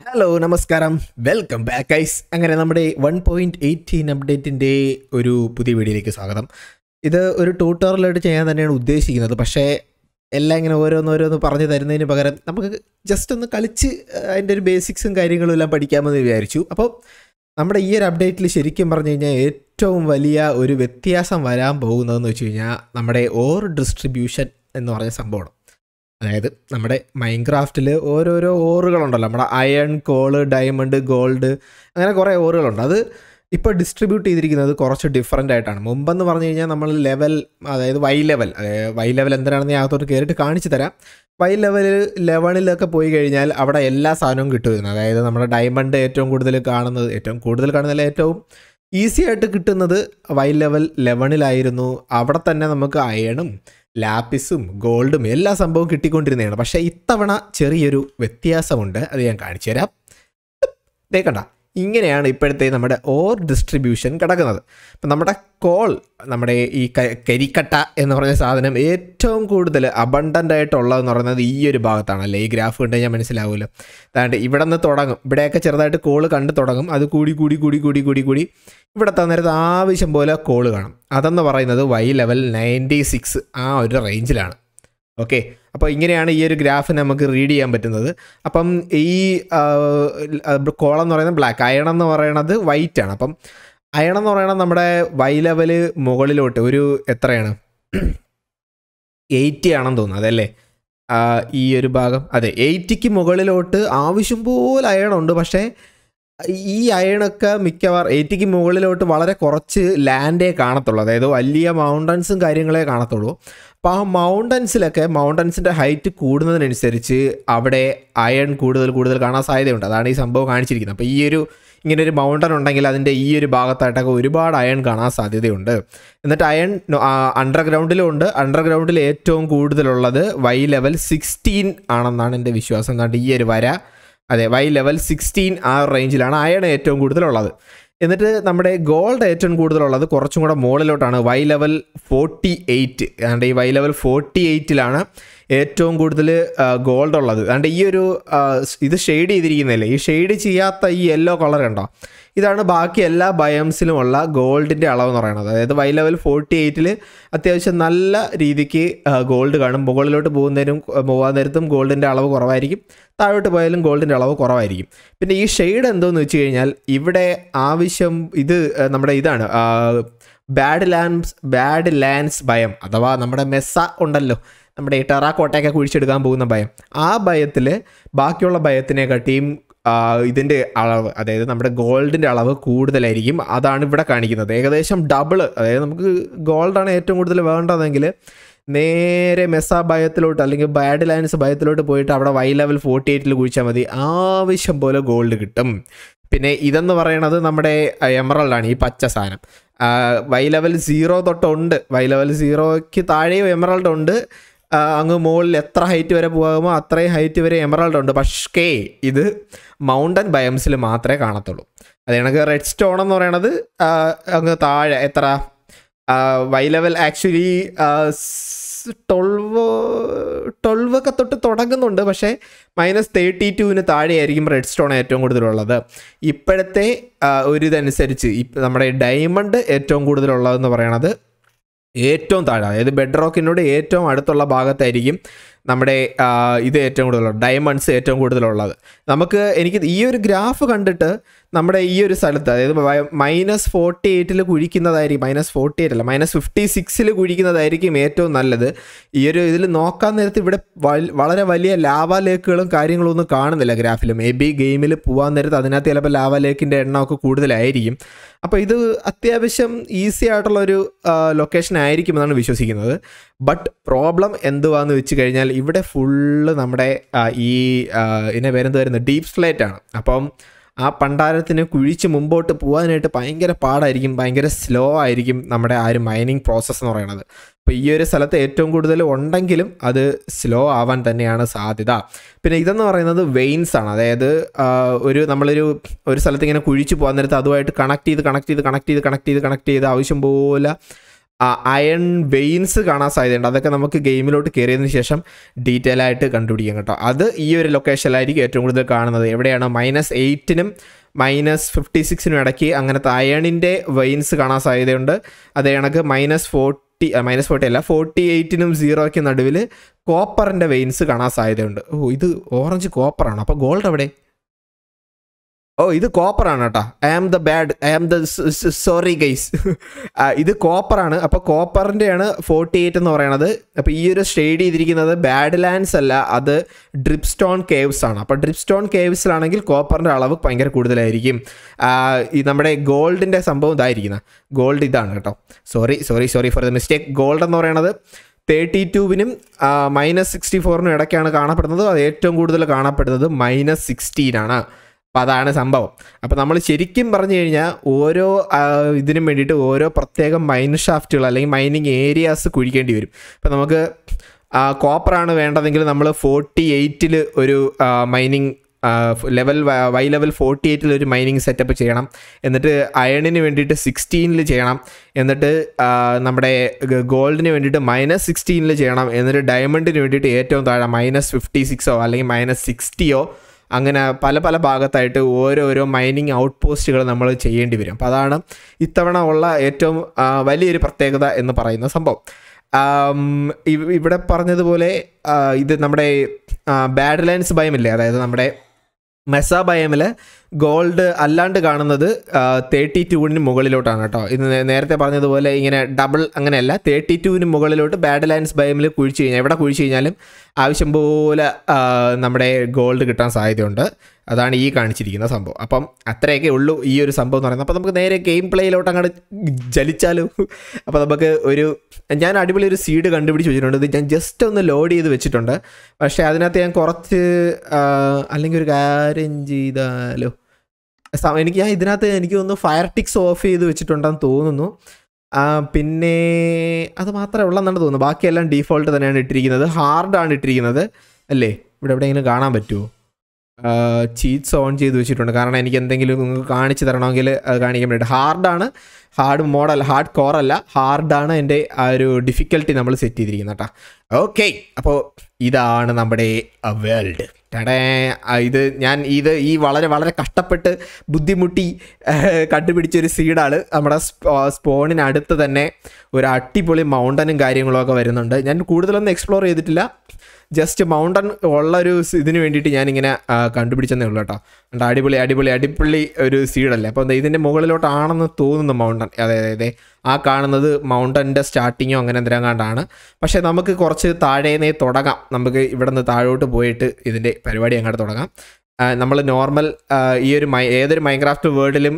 Hello നമസ്കാരം welcome back ice അങ്ങനെ നമ്മുടെ വൺ പോയിൻറ്റ് എയ്റ്റീൻ അപ്ഡേറ്റിൻ്റെ ഒരു പുതിയ വീഡിയോയിലേക്ക് സ്വാഗതം ഇത് ഒരു ട്യൂട്ടോറിയലായിട്ട് ചെയ്യാൻ തന്നെയാണ് ഉദ്ദേശിക്കുന്നത് പക്ഷേ എല്ലാം ഇങ്ങനെ ഓരോന്നോരോന്ന് പറഞ്ഞു തരുന്നതിന് പകരം നമുക്ക് ജസ്റ്റ് ഒന്ന് കളിച്ച് ആ, അതിൻ്റെ ഒരു ബേസിക്സും കാര്യങ്ങളും എല്ലാം പഠിക്കാമെന്ന് വിചാരിച്ചു അപ്പോൾ നമ്മുടെ ഈ ഒരു അപ്ഡേറ്റിൽ ശരിക്കും പറഞ്ഞു കഴിഞ്ഞാൽ ഏറ്റവും വലിയ ഒരു വ്യത്യാസം വരാൻ പോകുന്നതെന്ന് വെച്ച് കഴിഞ്ഞാൽ നമ്മുടെ ഓർ ഡിസ്ട്രിബ്യൂഷൻ എന്ന് പറഞ്ഞ സംഭവമാണ് അതായത് നമ്മുടെ മൈൻക്രാഫ്റ്റിൽ ഓരോരോ ഓറുകളുണ്ടല്ലോ നമ്മുടെ അയൺ കോള് ഡയമണ്ട് ഗോൾഡ് അങ്ങനെ കുറേ ഓറുകളുണ്ട് അത് ഇപ്പോൾ ഡിസ്ട്രിബ്യൂട്ട് ചെയ്തിരിക്കുന്നത് കുറച്ച് ഡിഫറൻ്റ് ആയിട്ടാണ് മുമ്പെന്ന് പറഞ്ഞു കഴിഞ്ഞാൽ നമ്മൾ ലെവൽ അതായത് വൈ ലെവൽ അതായത് വൈ ലെവൽ എന്തിനാണെന്ന് ഞാൻ അകത്തോട്ട് കയറിയിട്ട് കാണിച്ചു തരാം വൈ ലെവൽ ലെവണിലൊക്കെ പോയി കഴിഞ്ഞാൽ അവിടെ എല്ലാ സാധനവും കിട്ടുമായിരുന്നു അതായത് നമ്മുടെ ഡയമണ്ട് ഏറ്റവും കൂടുതൽ കാണുന്നത് ഏറ്റവും കൂടുതൽ കാണുന്നതിൽ ഏറ്റവും ഈസി ആയിട്ട് കിട്ടുന്നത് വൈ ലെവൽ ലെവണിലായിരുന്നു അവിടെ തന്നെ നമുക്ക് അയണും ലാപ്പിസും ഗോൾഡും എല്ലാ സംഭവവും കിട്ടിക്കൊണ്ടിരുന്നതാണ് പക്ഷേ ഇത്തവണ ചെറിയൊരു വ്യത്യാസമുണ്ട് അത് ഞാൻ കാണിച്ചു തരാം ദേ കണ്ട ഇങ്ങനെയാണ് ഇപ്പോഴത്തെ നമ്മുടെ ഓർ ഡിസ്ട്രിബ്യൂഷൻ കിടക്കുന്നത് അപ്പം നമ്മുടെ കോൾ നമ്മുടെ ഈ ക- കരിക്കട്ട എന്ന് പറഞ്ഞ സാധനം ഏറ്റവും കൂടുതൽ അബണ്ടൻ്റ് ആയിട്ടുള്ളതെന്ന് പറയുന്നത് ഈ ഒരു ഭാഗത്താണല്ലേ ഈ ഗ്രാഫ് കണ്ട് കഴിഞ്ഞാൽ മനസ്സിലാവുമല്ലോ അതാണ്ട് ഇവിടെ നിന്ന് തുടങ്ങും ഇവിടെയൊക്കെ ചെറുതായിട്ട് കോള് കണ്ട് തുടങ്ങും അത് കൂടി കൂടി കൂടി കൂടി കൂടി കൂടി ഇവിടെ തന്നേരത്ത് ആവശ്യം പോലെ കോള് കാണും അതെന്ന് പറയുന്നത് വൈ ലെവൽ നയൻറ്റി സിക്സ് ആ ഒരു റേഞ്ചിലാണ് ഓക്കെ അപ്പോൾ ഇങ്ങനെയാണ് ഈ ഒരു ഗ്രാഫ് നമുക്ക് റീഡ് ചെയ്യാൻ പറ്റുന്നത് അപ്പം ഈ കോളം എന്ന് പറയുന്നത് ബ്ലാക്ക് അയൺ എന്ന് പറയുന്നത് വൈറ്റ് ആണ് അപ്പം അയൺ എന്ന് പറയുന്നത് നമ്മുടെ വൈ ലെവല് മുകളിലോട്ട് ഒരു എത്രയാണ് എയ്റ്റി ആണെന്ന് തോന്നുന്നു അതല്ലേ ആ, ഈ ഒരു ഭാഗം അതെ എയ്റ്റിക്ക് മുകളിലോട്ട് ആവശ്യം പോലെ അയണുണ്ട് പക്ഷേ ഈ അയണൊക്കെ മിക്കവാറും എയ്റ്റിക്ക് മുകളിലോട്ട് വളരെ കുറച്ച് ലാൻഡേ കാണത്തുള്ളൂ അതായത് വലിയ മൗണ്ടൻസും കാര്യങ്ങളെ കാണത്തുള്ളൂ അപ്പോൾ ആ മൗണ്ടൻസിലൊക്കെ മൗണ്ടൻസിൻ്റെ ഹൈറ്റ് കൂടുന്നതിനനുസരിച്ച് അവിടെ അയൺ കൂടുതൽ കൂടുതൽ കാണാൻ സാധ്യതയുണ്ട് അതാണ് ഈ സംഭവം കാണിച്ചിരിക്കുന്നത് അപ്പോൾ ഈ ഒരു ഇങ്ങനെ ഒരു മൗണ്ടൻ ഉണ്ടെങ്കിൽ അതിൻ്റെ ഈ ഒരു ഭാഗത്തായിട്ടൊക്കെ ഒരുപാട് അയൺ കാണാൻ സാധ്യതയുണ്ട് എന്നിട്ട് അയൺ അണ്ടർഗ്രൗണ്ടിലും ഉണ്ട് അണ്ടർഗ്രൗണ്ടിൽ ഏറ്റവും കൂടുതലുള്ളത് വൈ ലെവൽ സിക്സ്റ്റീൻ ആണെന്നാണ് എൻ്റെ വിശ്വാസം എന്താണ്ട് ഈ ഒരു വര അതെ വൈ ലെവൽ സിക്സ്റ്റീൻ ആ റേഞ്ചിലാണ് അയൺ ഏറ്റവും കൂടുതലുള്ളത് എന്നിട്ട് നമ്മുടെ ഗോൾഡ് ഏറ്റവും കൂടുതലുള്ളത് കുറച്ചും കൂടെ മുകളിലോട്ടാണ് വൈ ലെവൽ ഫോർട്ടി എയ്റ്റ് അതുകൊണ്ട് ഈ വൈ ലെവൽ ഫോർട്ടി എയ്റ്റിലാണ് ഏറ്റവും കൂടുതൽ ഗോൾഡ് ഉള്ളത് അതുകൊണ്ട് ഈ ഒരു ആ, ഇത് ഷെയ്ഡ് ചെയ്തിരിക്കുന്നില്ലേ ഈ ഷെയ്ഡ് ചെയ്യാത്ത ഈ യെല്ലോ കളർ കണ്ടോ ഇതാണ് ബാക്കി എല്ലാ ബയംസിലുമുള്ള ഗോൾഡിൻ്റെ അളവ് എന്ന് പറയുന്നത് അതായത് വൈ ലെവൽ ഫോർട്ടി എയ്റ്റിൽ അത്യാവശ്യം നല്ല രീതിക്ക് ഗോൾഡ് കാണും മുകളിലോട്ട് പോകുന്നതിനും പോകാൻ നേരത്തും ഗോൾഡിൻ്റെ അളവ് കുറവായിരിക്കും താഴോട്ട് പോയാലും ഗോൾഡിൻ്റെ അളവ് കുറവായിരിക്കും പിന്നെ ഈ ഷെയ്ഡ് എന്തോന്ന് വെച്ച് കഴിഞ്ഞാൽ ഇവിടെ ആവശ്യം ഇത് ആ, നമ്മുടെ ഇതാണ് ബാഡ് ലാൻഡ്സ് ബാഡ് ലാൻഡ്സ് ഭയം അഥവാ നമ്മുടെ മെസ്സ ഉണ്ടല്ലോ നമ്മുടെ ഈ ടെറാക്കോട്ടയൊക്കെ കുഴിച്ചെടുക്കാൻ പോകുന്ന ഭയം ആ ഭയത്തിൽ ബാക്കിയുള്ള ഭയത്തിനെക്കാട്ടിയും ആ, ഇതിൻ്റെ അളവ് അതായത് നമ്മുടെ ഗോൾഡിൻ്റെ അളവ് കൂടുതലായിരിക്കും അതാണ് ഇവിടെ കാണിക്കുന്നത് ഏകദേശം ഡബിൾ അതായത് നമുക്ക് ഗോൾഡാണ് ഏറ്റവും കൂടുതൽ വേണ്ടതെങ്കിൽ നേരെ മെസ്സ ഭയത്തിലോട്ട് അല്ലെങ്കിൽ ബാഡ് ലൈൻസ് ഭയത്തിലോട്ട് പോയിട്ട് അവിടെ വൈ ലെവൽ ഫോർട്ടി എയ്റ്റിൽ കുഴിച്ചാൽ മതി ആവശ്യം പോലെ ഗോൾഡ് കിട്ടും പിന്നെ ഇതെന്ന് പറയണത് നമ്മുടെ എമറൽഡാണ് ഈ പച്ച സാധനം വൈ ലെവൽ സീറോ തൊട്ടുണ്ട് വൈ ലെവൽ സീറോയ്ക്ക് താഴെയും എമറൽഡ് ഉണ്ട് ആ, അങ്ങ് മുകളിൽ എത്ര ഹൈറ്റ് വരെ പോകുമോ അത്രയും ഹൈറ്റ് വരെ എമറൽഡ് ഉണ്ട് പക്ഷേ ഇത് മൗണ്ടൻ ബയംസിൽ മാത്രമേ കാണത്തുള്ളൂ അത് കണക്ക് റെഡ് സ്റ്റോൺ എന്ന് പറയണത് ആ, അങ്ങ് താഴെ എത്ര Y level actually twelve twelve ഒക്കെ തൊട്ട് തുടങ്ങുന്നുണ്ട് പക്ഷേ മൈനസ് തേർട്ടി ടുവിന് താഴെയായിരിക്കും റെഡ് സ്റ്റോൺ ഏറ്റവും കൂടുതലുള്ളത് ഇപ്പോഴത്തെ ആ, ഒരു ഇതനുസരിച്ച് ഇപ്പം നമ്മുടെ ഡയമണ്ട് ഏറ്റവും കൂടുതലുള്ളതെന്ന് പറയണത് ഏറ്റവും താഴെ അതായത് ബെഡ് റോക്കിനോട് ഏറ്റവും അടുത്തുള്ള ഭാഗത്തായിരിക്കും നമ്മുടെ ആ, ഇത് ഏറ്റവും കൂടുതലുള്ളത് ഡയമണ്ട്സ് ഏറ്റവും കൂടുതലുള്ളത് നമുക്ക് എനിക്ക് ഈ ഒരു ഗ്രാഫ് കണ്ടിട്ട് നമ്മുടെ ഈ ഒരു സ്ഥലത്ത് അതായത് മൈനസ് ഫോർട്ടി എയ്റ്റിൽ കുഴിക്കുന്നതായിരിക്കും മൈനസ് ഫോർട്ടി എയ്റ്റ് അല്ല മൈനസ് ഫിഫ്റ്റി സിക്സിൽ കുഴിക്കുന്നതായിരിക്കും ഏറ്റവും നല്ലത് ഈ ഒരു ഇതിൽ നോക്കാൻ നേരത്ത് ഇവിടെ വൽ- വളരെ വലിയ ലാവ ലേക്കുകളും കാര്യങ്ങളും ഒന്നും കാണുന്നില്ല ഗ്രാഫിൽ മേ ബി ഗെയിമിൽ പോകാൻ നേരത്ത് അതിനകത്ത് ചിലപ്പോൾ ലാവ ലേക്കിൻ്റെ എണ്ണമൊക്കെ കൂടുതലായിരിക്കും അപ്പോൾ ഇത് അത്യാവശ്യം ഈസി ആയിട്ടുള്ളൊരു ലൊക്കേഷൻ ആയിരിക്കുമെന്നാണ് വിശ്വസിക്കുന്നത് ബട്ട് പ്രോബ്ലം എന്തുവാന്ന് വെച്ച് കഴിഞ്ഞാൽ ഇവിടെ ഫുള്ള് നമ്മുടെ ആ, ഈ ആ, ഇതിനെ പേരെന്ത് വരുന്നത് ഡീപ് സ്ലേറ്റ് ആണ് അപ്പം ആ പണ്ടാരത്തിന് കുഴിച്ച് മുമ്പോട്ട് പോകാനായിട്ട് ഭയങ്കര പാടായിരിക്കും ഭയങ്കര സ്ലോ ആയിരിക്കും നമ്മുടെ ആ ഒരു മൈനിങ് പ്രോസസ്സ് എന്ന് പറയുന്നത് അപ്പോൾ ഈ ഒരു സ്ഥലത്ത് ഏറ്റവും കൂടുതൽ ഉണ്ടെങ്കിലും അത് സ്ലോ ആവാൻ തന്നെയാണ് സാധ്യത പിന്നെ ഇതെന്ന് പറയുന്നത് വെയിൻസ് ആണ് അതായത് ആ, ഒരു നമ്മളൊരു ഒരു സ്ഥലത്ത് ഇങ്ങനെ കുഴിച്ച് പോകാൻ നേരത്ത് അതുമായിട്ട് കണക്ട് ചെയ്ത് കണക്ട് ചെയ്ത് കണക്ട് ചെയ്ത് കണക്ട് ചെയ്ത് കണക്ട് ചെയ്ത് ആവശ്യം പോലെ അയൺ വെയിൻസ് കാണാൻ സാധ്യതയുണ്ട് അതൊക്കെ നമുക്ക് ഗെയിമിലോട്ട് കയറിയതിന് ശേഷം ഡീറ്റെയിൽ ആയിട്ട് കണ്ടുപിടിക്കാം കേട്ടോ അത് ഈ ഒരു ലൊക്കേഷനിലായിരിക്കും ഏറ്റവും കൂടുതൽ കാണുന്നത് എവിടെയാണ് മൈനസ് എയ്റ്റിനും മൈനസ് ഫിഫ്റ്റി സിക്സിനും ഇടയ്ക്ക് അങ്ങനത്തെ അയണിൻ്റെ വെയിൻസ് കാണാൻ സാധ്യതയുണ്ട് അതേ കണക്ക് മൈനസ് ഫോർട്ടി മൈനസ് ഫോർട്ടി അല്ല ഫോർട്ടി എയ്റ്റിനും സീറോയ്ക്കും നടുവിൽ കോപ്പറിൻ്റെ വെയിൻസ് കാണാൻ സാധ്യതയുണ്ട് ഓ ഇത് ഓറഞ്ച് കോപ്പറാണ് അപ്പോൾ ഗോൾഡ് എവിടെ ഓ ഇത് കോപ്പറാണ് കേട്ടോ I am the bad I am the sorry guys ഇത് കോപ്പറാണ് അപ്പോൾ കോപ്പറിൻ്റെയാണ് ഫോർട്ടി എയ്റ്റ് എന്ന് പറയുന്നത് അപ്പോൾ ഈ ഒരു ഷെയ്ഡ് ചെയ്തിരിക്കുന്നത് ബാഡ് ലാൻഡ്സ് അല്ല അത് ഡ്രിപ്പ് സ്റ്റോൺ കേവ്സ് ആണ് അപ്പോൾ ഡ്രിപ്പ് സ്റ്റോൺ കേവ്സിലാണെങ്കിൽ കോപ്പറിൻ്റെ അളവ് ഭയങ്കര കൂടുതലായിരിക്കും ആ, ഈ നമ്മുടെ ഗോൾഡിൻ്റെ സംഭവം ഇതായിരിക്കുന്ന ഗോൾഡ് ഇതാണ് കേട്ടോ sorry sorry sorry for the mistake gold എന്ന് പറയുന്നത് തേർട്ടി ടൂവിനും മൈനസ് സിക്സ്റ്റി ഫോറിനും ഇടയ്ക്കാണ് കാണപ്പെടുന്നത് അത് ഏറ്റവും കൂടുതൽ കാണപ്പെടുന്നത് മൈനസ് സിക്സ്റ്റീനാണ് അപ്പോൾ അതാണ് സംഭവം അപ്പോൾ നമ്മൾ ശരിക്കും പറഞ്ഞു കഴിഞ്ഞാൽ ഓരോ ആ, ഇതിനും വേണ്ടിയിട്ട് ഓരോ പ്രത്യേകം മൈൻ ഷാഫ്റ്റുകൾ അല്ലെങ്കിൽ മൈനിങ് ഏരിയാസ് കുഴിക്കേണ്ടി വരും അപ്പോൾ നമുക്ക് കോപ്പറാണ് വേണ്ടതെങ്കിൽ നമ്മൾ ഫോർട്ടി എയ്റ്റിൽ ഒരു mining level Y level forty എയ്റ്റിൽ ഒരു മൈനിങ് സെറ്റപ്പ് ചെയ്യണം എന്നിട്ട് അയണിന് വേണ്ടിയിട്ട് സിക്സ്റ്റീനിൽ ചെയ്യണം എന്നിട്ട് ആ, നമ്മുടെ ഗോൾഡിന് വേണ്ടിയിട്ട് മൈനസ് സിക്സ്റ്റീനിൽ ചെയ്യണം എന്നിട്ട് ഡയമണ്ടിന് വേണ്ടിയിട്ട് ഏറ്റവും താഴെ മൈനസ് ഫിഫ്റ്റി സിക്സോ അല്ലെങ്കിൽ മൈനസ് സിക്സ്റ്റിയോ അങ്ങനെ പല പല ഭാഗത്തായിട്ട് ഓരോരോ മൈനിങ് ഔട്ട് പോസ്റ്റുകൾ നമ്മൾ ചെയ്യേണ്ടി വരും അപ്പോൾ അതാണ് ഇത്തവണ ഉള്ള ഏറ്റവും ആ, വലിയൊരു പ്രത്യേകത എന്ന് പറയുന്ന സംഭവം ആം, ഇവ്- ഇവിടെ പറഞ്ഞതുപോലെ ആ, ഇത് നമ്മുടെ ബാഡ് ലൈൻസ് ഭയമില്ലേ അതായത് നമ്മുടെ മെസ്സ ബയമിൽ ഗോൾഡ് അല്ലാണ്ട് കാണുന്നത് തേർട്ടി ടുവിന് മുകളിലോട്ടാണ് കേട്ടോ ഇത് നേ- നേരത്തെ പറഞ്ഞതുപോലെ ഇങ്ങനെ ഡബിൾ അങ്ങനെയല്ല തേർട്ടി ടുവിന് മുകളിലോട്ട് ബാഡ് ലൈൻസ് ബയമിൽ കുഴിച്ച് കഴിഞ്ഞാൽ എവിടെ കുഴിച്ച് കഴിഞ്ഞാലും ആവശ്യം പോലെ ആ, നമ്മുടെ ഗോൾഡ് കിട്ടാൻ സാധ്യതയുണ്ട് അതാണ് ഈ കാണിച്ചിരിക്കുന്ന സംഭവം അപ്പം അത്രയൊക്കെ ഉള്ളൂ ഈ ഒരു സംഭവം എന്ന് പറയുന്നത് അപ്പോൾ നമുക്ക് നേരെ ഗെയിം പ്ലേയിലോട്ട് അങ്ങോട്ട് ജലിച്ചാലോ അപ്പോൾ നമുക്ക് ഒരു ഞാൻ അടിപൊളി ഒരു സീഡ് കണ്ടുപിടിച്ച് വെച്ചിട്ടുണ്ട് ഇത് ഞാൻ ജസ്റ്റ് ഒന്ന് ലോഡ് ചെയ്ത് വെച്ചിട്ടുണ്ട് പക്ഷേ അതിനകത്ത് ഞാൻ കുറച്ച് ആ, അല്ലെങ്കിൽ ഒരു കാര്യം ചെയ്താലോ സ- എനിക്ക് ഞാൻ ഇതിനകത്ത് എനിക്ക് തോന്നുന്നു ഫയർ ടിക്സ് ഓഫ് ചെയ്ത് വെച്ചിട്ടുണ്ടെന്ന് തോന്നുന്നു ആ, പിന്നെ അത് മാത്രമേ ഉള്ളെന്നാണ് തോന്നുന്നു ബാക്കിയെല്ലാം ഡീഫോൾട്ട് തന്നെയാണ് ഇട്ടിരിക്കുന്നത് ഹാർഡാണ് ഇട്ടിരിക്കുന്നത് അല്ലേ ഇവിടെ എവിടെയെങ്കിലും കാണാൻ പറ്റുമോ ചീറ്റ്സ് ഓൺ ചെയ്ത് വെച്ചിട്ടുണ്ട് കാരണം എനിക്ക് എന്തെങ്കിലും നിങ്ങൾക്ക് കാണിച്ചു തരണമെങ്കിൽ അത് കാണിക്കാൻ വേണ്ടിയിട്ട് ഹാർഡാണ് ഹാർഡ് മോഡൽ ഹാർഡ് കോർ അല്ല ഹാർഡാണ് എൻ്റെ ആ ഒരു ഡിഫിക്കൽട്ടി നമ്മൾ സെറ്റ് ചെയ്തിരിക്കുന്നത് കേട്ടോ ഓക്കെ അപ്പോൾ ഇതാണ് നമ്മുടെ വേൾഡ് ടടേ ആ, ഇത് ഞാൻ ഇത് ഈ വളരെ വളരെ കഷ്ടപ്പെട്ട് ബുദ്ധിമുട്ടി ഏഹ്, കണ്ടുപിടിച്ചൊരു സീഡാണ് നമ്മുടെ സ്പോ- സ്പോണിനടുത്ത് തന്നെ ഒരു അടിപൊളി മൗണ്ടനും കാര്യങ്ങളും ഒക്കെ വരുന്നുണ്ട് ഞാൻ കൂടുതലൊന്നും എക്സ്പ്ലോർ ചെയ്തിട്ടില്ല ജസ്റ്റ് മൗണ്ടൻ ഉള്ള ഒരു സ് ഇതിന് വേണ്ടിയിട്ട് ഞാനിങ്ങനെ ആ, കണ്ടുപിടിച്ചെന്നേ ഉള്ളൂ കേട്ടോ കണ്ടോ അടിപൊളി അടിപൊളി അടിപൊളി ഒരു സീഡല്ലേ അപ്പോൾ ഇതിൻ്റെ മുകളിലോട്ടാണെന്ന് തോന്നുന്നു മൗണ്ടൻ അതെ അതെ അതെ ആ കാണുന്നത് മൗണ്ടൻ്റെ സ്റ്റാർട്ടിങ്ങോ അങ്ങനെ എന്തെങ്കിലും കണ്ടാണ് പക്ഷേ നമുക്ക് കുറച്ച് താഴേന്നേ തുടങ്ങാം നമുക്ക് ഇവിടെ നിന്ന് താഴോട്ട് പോയിട്ട് ഇതിൻ്റെ പരിപാടി അങ്ങോട്ട് തുടങ്ങാം നമ്മൾ നോർമൽ ഈ ഒരു മൈ ഏതൊരു മൈൻക്രാഫ്റ്റ് വേൾഡിലും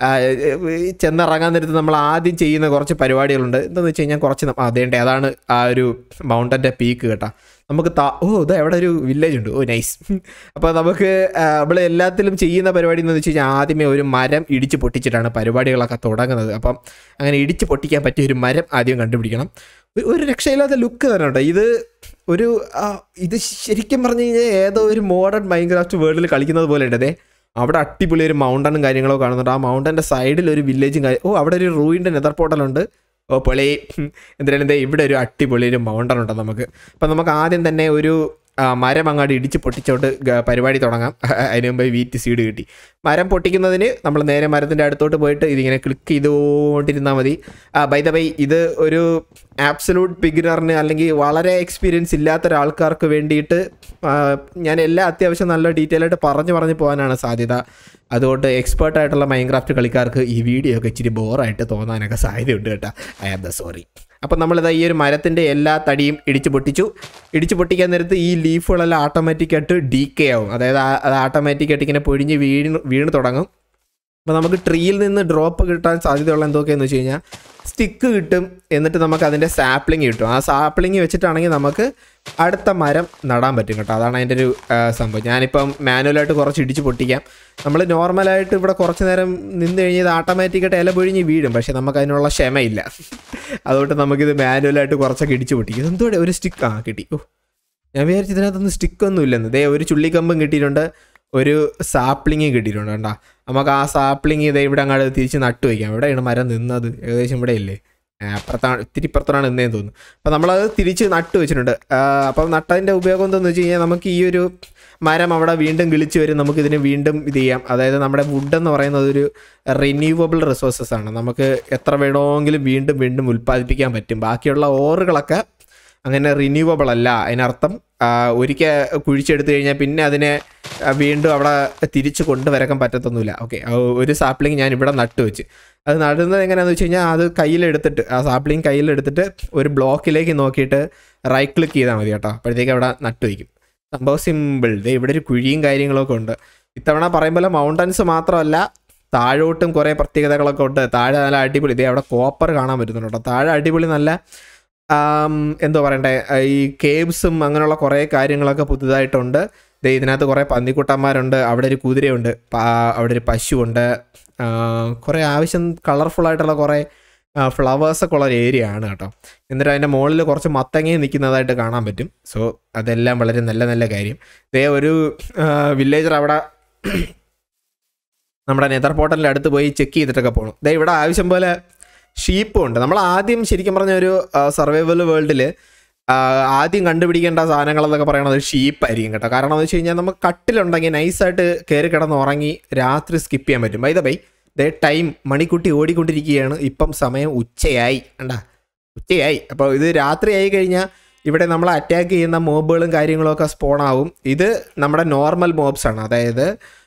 ചെന്നിറങ്ങാൻ നേരത്ത് നമ്മൾ ആദ്യം ചെയ്യുന്ന കുറച്ച് പരിപാടികളുണ്ട് എന്താണെന്ന് വെച്ച് കഴിഞ്ഞാൽ കുറച്ച് ന- അതേണ്ടേ അതാണ് ആ ഒരു മൗണ്ടൻ്റെ പീക്ക് കേട്ടോ നമുക്ക് താ ഓ ഇത് എവിടെ ഒരു വില്ലേജ് ഉണ്ട് ഓ നൈസ് അപ്പോൾ നമുക്ക് നമ്മൾ എല്ലാത്തിലും ചെയ്യുന്ന പരിപാടി എന്ന് വെച്ച് കഴിഞ്ഞാൽ ആദ്യമേ ഒരു മരം ഇടിച്ച് പൊട്ടിച്ചിട്ടാണ് പരിപാടികളൊക്കെ തുടങ്ങുന്നത് അപ്പം അങ്ങനെ ഇടിച്ച് പൊട്ടിക്കാൻ പറ്റിയ ഒരു മരം ആദ്യം കണ്ടുപിടിക്കണം ഒരു- ഒരു രക്ഷയില്ലാത്ത ലുക്ക് തന്നെ കേട്ടോ ഇത് ഒരു ആ, ഇത് ശരിക്കും പറഞ്ഞു കഴിഞ്ഞാൽ ഏതോ ഒരു മോഡേൺ മൈൻക്രാഫ്റ്റ് വേൾഡിൽ കളിക്കുന്നത് പോലെ ഉണ്ട് അതെ അവിടെ അടിപൊളി ഒരു മൗണ്ടനും കാര്യങ്ങളോ കാണുന്നുണ്ട് ആ മൗണ്ടൻ്റെ സൈഡിൽ ഒരു വില്ലേജും കാര്യം ഓ അവിടെ ഒരു റൂയിൻ്റെ നെതർ പോർട്ടലുണ്ട് ഓ പൊളി എന്തായാലും ദേ ഇവിടെ ഒരു അടിപൊളി ഒരു മൗണ്ടൻ ഉണ്ട് നമുക്ക് അപ്പം നമുക്ക് ആദ്യം തന്നെ ഒരു ആ, മരം അങ്ങാടി ഇടിച്ച് പൊട്ടിച്ചോട്ട് ഗ- പരിപാടി തുടങ്ങാം അതിന് മുമ്പ് വീറ്റ് സീഡ് കിട്ടി മരം പൊട്ടിക്കുന്നതിന് നമ്മൾ നേരെ മരത്തിൻ്റെ അടുത്തോട്ട് പോയിട്ട് ഇതിങ്ങനെ ക്ലിക്ക് ചെയ്തുകൊണ്ടിരുന്നാൽ മതി ബൈ ദ ബൈ ഇത് ഒരു ആബ്സലൂട്ട് ബിഗിനറിന് അല്ലെങ്കിൽ വളരെ എക്സ്പീരിയൻസ് ഇല്ലാത്ത ഒരാൾക്കാർക്ക് വേണ്ടിയിട്ട് ആ, ഞാൻ എല്ലാ അത്യാവശ്യം നല്ല ഡീറ്റെയിൽ ആയിട്ട് പറഞ്ഞു പറഞ്ഞു പോകാനാണ് സാധ്യത അതുകൊണ്ട് എക്സ്പേർട്ട് ആയിട്ടുള്ള മൈൻക്രാഫ്റ്റ് കളിക്കാർക്ക് ഈ വീഡിയോ ഒക്കെ ഇച്ചിരി ബോറായിട്ട് തോന്നാനൊക്കെ സാധ്യതയുണ്ട് കേട്ടോ ഐ ആം ദ സോറി അപ്പം നമ്മളിതാ ഈ ഒരു മരത്തിൻ്റെ എല്ലാ തടിയും ഇടിച്ച് പൊട്ടിച്ചു ഇടിച്ച് പൊട്ടിക്കാൻ നേരത്ത് ഈ ലീഫുകളെല്ലാം ഓട്ടോമാറ്റിക്കായിട്ട് ഡീക്കേ ആവും അതായത് ആ- അത് ഓട്ടോമാറ്റിക്കായിട്ട് ഇങ്ങനെ പൊഴിഞ്ഞ് വീണ് വീണ് തുടങ്ങും അപ്പോൾ നമുക്ക് ട്രീയിൽ നിന്ന് ഡ്രോപ്പ് കിട്ടാൻ സാധ്യതയുള്ള എന്തൊക്കെയെന്ന് വെച്ച് കഴിഞ്ഞാൽ സ്റ്റിക്ക് കിട്ടും എന്നിട്ട് നമുക്ക് അതിൻ്റെ സാപ്ലിങ് കിട്ടും ആ സാപ്ലിങ് വെച്ചിട്ടാണെങ്കിൽ നമുക്ക് അടുത്ത മരം നടാൻ പറ്റും കേട്ടോ അതാണ് അതിൻ്റെ ഒരു ആ, സംഭവം ഞാനിപ്പം മാനുവലായിട്ട് കുറച്ച് ഇടിച്ച് പൊട്ടിക്കാം നമ്മൾ നോർമലായിട്ട് ഇവിടെ കുറച്ച് നേരം നിന്ന് കഴിഞ്ഞാൽ ഇത് ഓട്ടോമാറ്റിക്കായിട്ട് ഇല പൊഴിഞ്ഞ് വീഴും പക്ഷേ നമുക്ക് അതിനുള്ള ക്ഷമയില്ല അതുകൊണ്ട് നമുക്കിത് മാനുവലായിട്ട് കുറച്ചൊക്കെ ഇടിച്ച് പൊട്ടിക്കും എന്തോടെ ഒരു സ്റ്റിക്ക് ആ കിട്ടി ഓ ഞാൻ വിചാരിച്ചു ഇതിനകത്തൊന്നും സ്റ്റിക്കൊന്നും ഇല്ലെന്ന് ദേ ഒരു ചുള്ളിക്കമ്പും കിട്ടിയിട്ടുണ്ട് ഒരു സാപ്ലിങ് കിട്ടിയിട്ടുണ്ട് കണ്ടാ നമുക്ക് ആ സാപ്ലിങ് ഇതേ ഇവിടെ അങ്ങോട്ട് തിരിച്ച് നട്ടു വയ്ക്കാം എവിടെയാണ് മരം നിന്നത് ഏകദേശം ഇവിടെ ഇല്ലേ ആ, അപ്പുറത്താണ് ഇത്തിരി ഇപ്പുറത്താണ് എന്നേന്ന് തോന്നുന്നു അപ്പോൾ നമ്മളത് തിരിച്ച് നട്ട് വെച്ചിട്ടുണ്ട് ആ, അപ്പം നട്ടതിൻ്റെ ഉപയോഗം എന്താണെന്ന് വെച്ച് കഴിഞ്ഞാൽ നമുക്ക് ഈ ഒരു മരം അവിടെ വീണ്ടും കിളിച്ച് വരും നമുക്ക് ഇതിന് വീണ്ടും ഇത് ചെയ്യാം അതായത് നമ്മുടെ വുഡ് എന്ന് പറയുന്നത് ഒരു റിന്യൂവബിൾ റിസോഴ്സസ് ആണ് നമുക്ക് എത്ര വേണമെങ്കിലും വീണ്ടും വീണ്ടും ഉൽപ്പാദിപ്പിക്കാൻ പറ്റും ബാക്കിയുള്ള ഓറുകളൊക്കെ അങ്ങനെ റിന്യൂവബിൾ അല്ല അതിനർത്ഥം ഒരിക്കൽ കുഴിച്ചെടുത്തു കഴിഞ്ഞാൽ പിന്നെ അതിനെ ആ, വീണ്ടും അവിടെ തിരിച്ച് കൊണ്ടുവരക്കാൻ പറ്റത്തൊന്നുമില്ല ഓക്കെ ഒരു സാപ്ലിങ് ഞാൻ ഇവിടെ നട്ടു വെച്ച് അത് നടുന്നത് എങ്ങനെയാണെന്ന് വെച്ച് കഴിഞ്ഞാൽ അത് കയ്യിലെടുത്തിട്ട് ആ സാപ്ലിങ് കയ്യിലെടുത്തിട്ട് ഒരു ബ്ലോക്കിലേക്ക് നോക്കിയിട്ട് റൈറ്റ് ക്ലിക്ക് ചെയ്താൽ മതി കേട്ടോ അപ്പോഴത്തേക്ക് അവിടെ നട്ടു വയ്ക്കും സംഭവം സിമ്പിൾ ദേ ഇവിടെ ഒരു കുഴിയും കാര്യങ്ങളൊക്കെ ഉണ്ട് ഇത്തവണ പറയുമ്പോൾ മൗണ്ടൻസ് മാത്രമല്ല താഴോട്ടും കുറേ പ്രത്യേകതകളൊക്കെ ഉണ്ട് താഴെ നല്ല അടിപൊളി ഇതേ അവിടെ കോപ്പർ കാണാൻ പറ്റുന്നുണ്ട് കേട്ടോ താഴെ അടിപൊളി നല്ല ആം, എന്തോ പറയണ്ടേ ആ, ഈ കേബ്സും അങ്ങനെയുള്ള കുറേ കാര്യങ്ങളൊക്കെ പുതുതായിട്ടുണ്ട് ദേ ഇതിനകത്ത് കുറേ പന്നിക്കുട്ടന്മാരുണ്ട് അവിടെ ഒരു കുതിരയുണ്ട് പാ- അവിടെ ഒരു പശുവുണ്ട് ആ, കുറേ ആവശ്യം കളർഫുൾ ആയിട്ടുള്ള കുറേ ഫ്ലവേഴ്സൊക്കെ ഉള്ള ഒരു ഏരിയ ആണ് കേട്ടോ എന്നിട്ട് അതിൻ്റെ മുകളിൽ കുറച്ച് മത്തങ്ങയും നിൽക്കുന്നതായിട്ട് കാണാൻ പറ്റും സോ അതെല്ലാം വളരെ നല്ല നല്ല കാര്യം ദേ ഒരു വില്ലേജർ അവിടെ നമ്മുടെ നെതർ പോർട്ടലിൻ്റെ അടുത്ത് പോയി ചെക്ക് ചെയ്തിട്ടൊക്കെ പോകണം ദേ ഇവിടെ ആവശ്യം പോലെ ഷീപ്പും ഉണ്ട് നമ്മൾ ആദ്യം ശരിക്കും പറഞ്ഞ ഒരു സർവൈവൽ വേൾഡിൽ ആദ്യം കണ്ടുപിടിക്കേണ്ട സാധനങ്ങളെന്നൊക്കെ പറയണത് ഷീപ്പായിരിക്കും കേട്ടോ കാരണം എന്ന് വെച്ച് കഴിഞ്ഞാൽ നമുക്ക് കട്ടിലുണ്ടെങ്കിൽ നൈസായിട്ട് കയറി കിടന്ന് ഉറങ്ങി രാത്രി സ്കിപ്പ് ചെയ്യാൻ പറ്റും by the by the time മണിക്കുട്ടി ഓടിക്കൊണ്ടിരിക്കുകയാണ് ഇപ്പം സമയം ഉച്ചയായി കണ്ടാ ഉച്ചയായി അപ്പോൾ ഇത് രാത്രി ആയി കഴിഞ്ഞാൽ ഇവിടെ നമ്മൾ അറ്റാക്ക് ചെയ്യുന്ന മോബുകളും കാര്യങ്ങളും ഒക്കെ സ്പോൺ ആവും ഇത് നമ്മുടെ നോർമൽ മോബ്സ് ആണ് അതായത്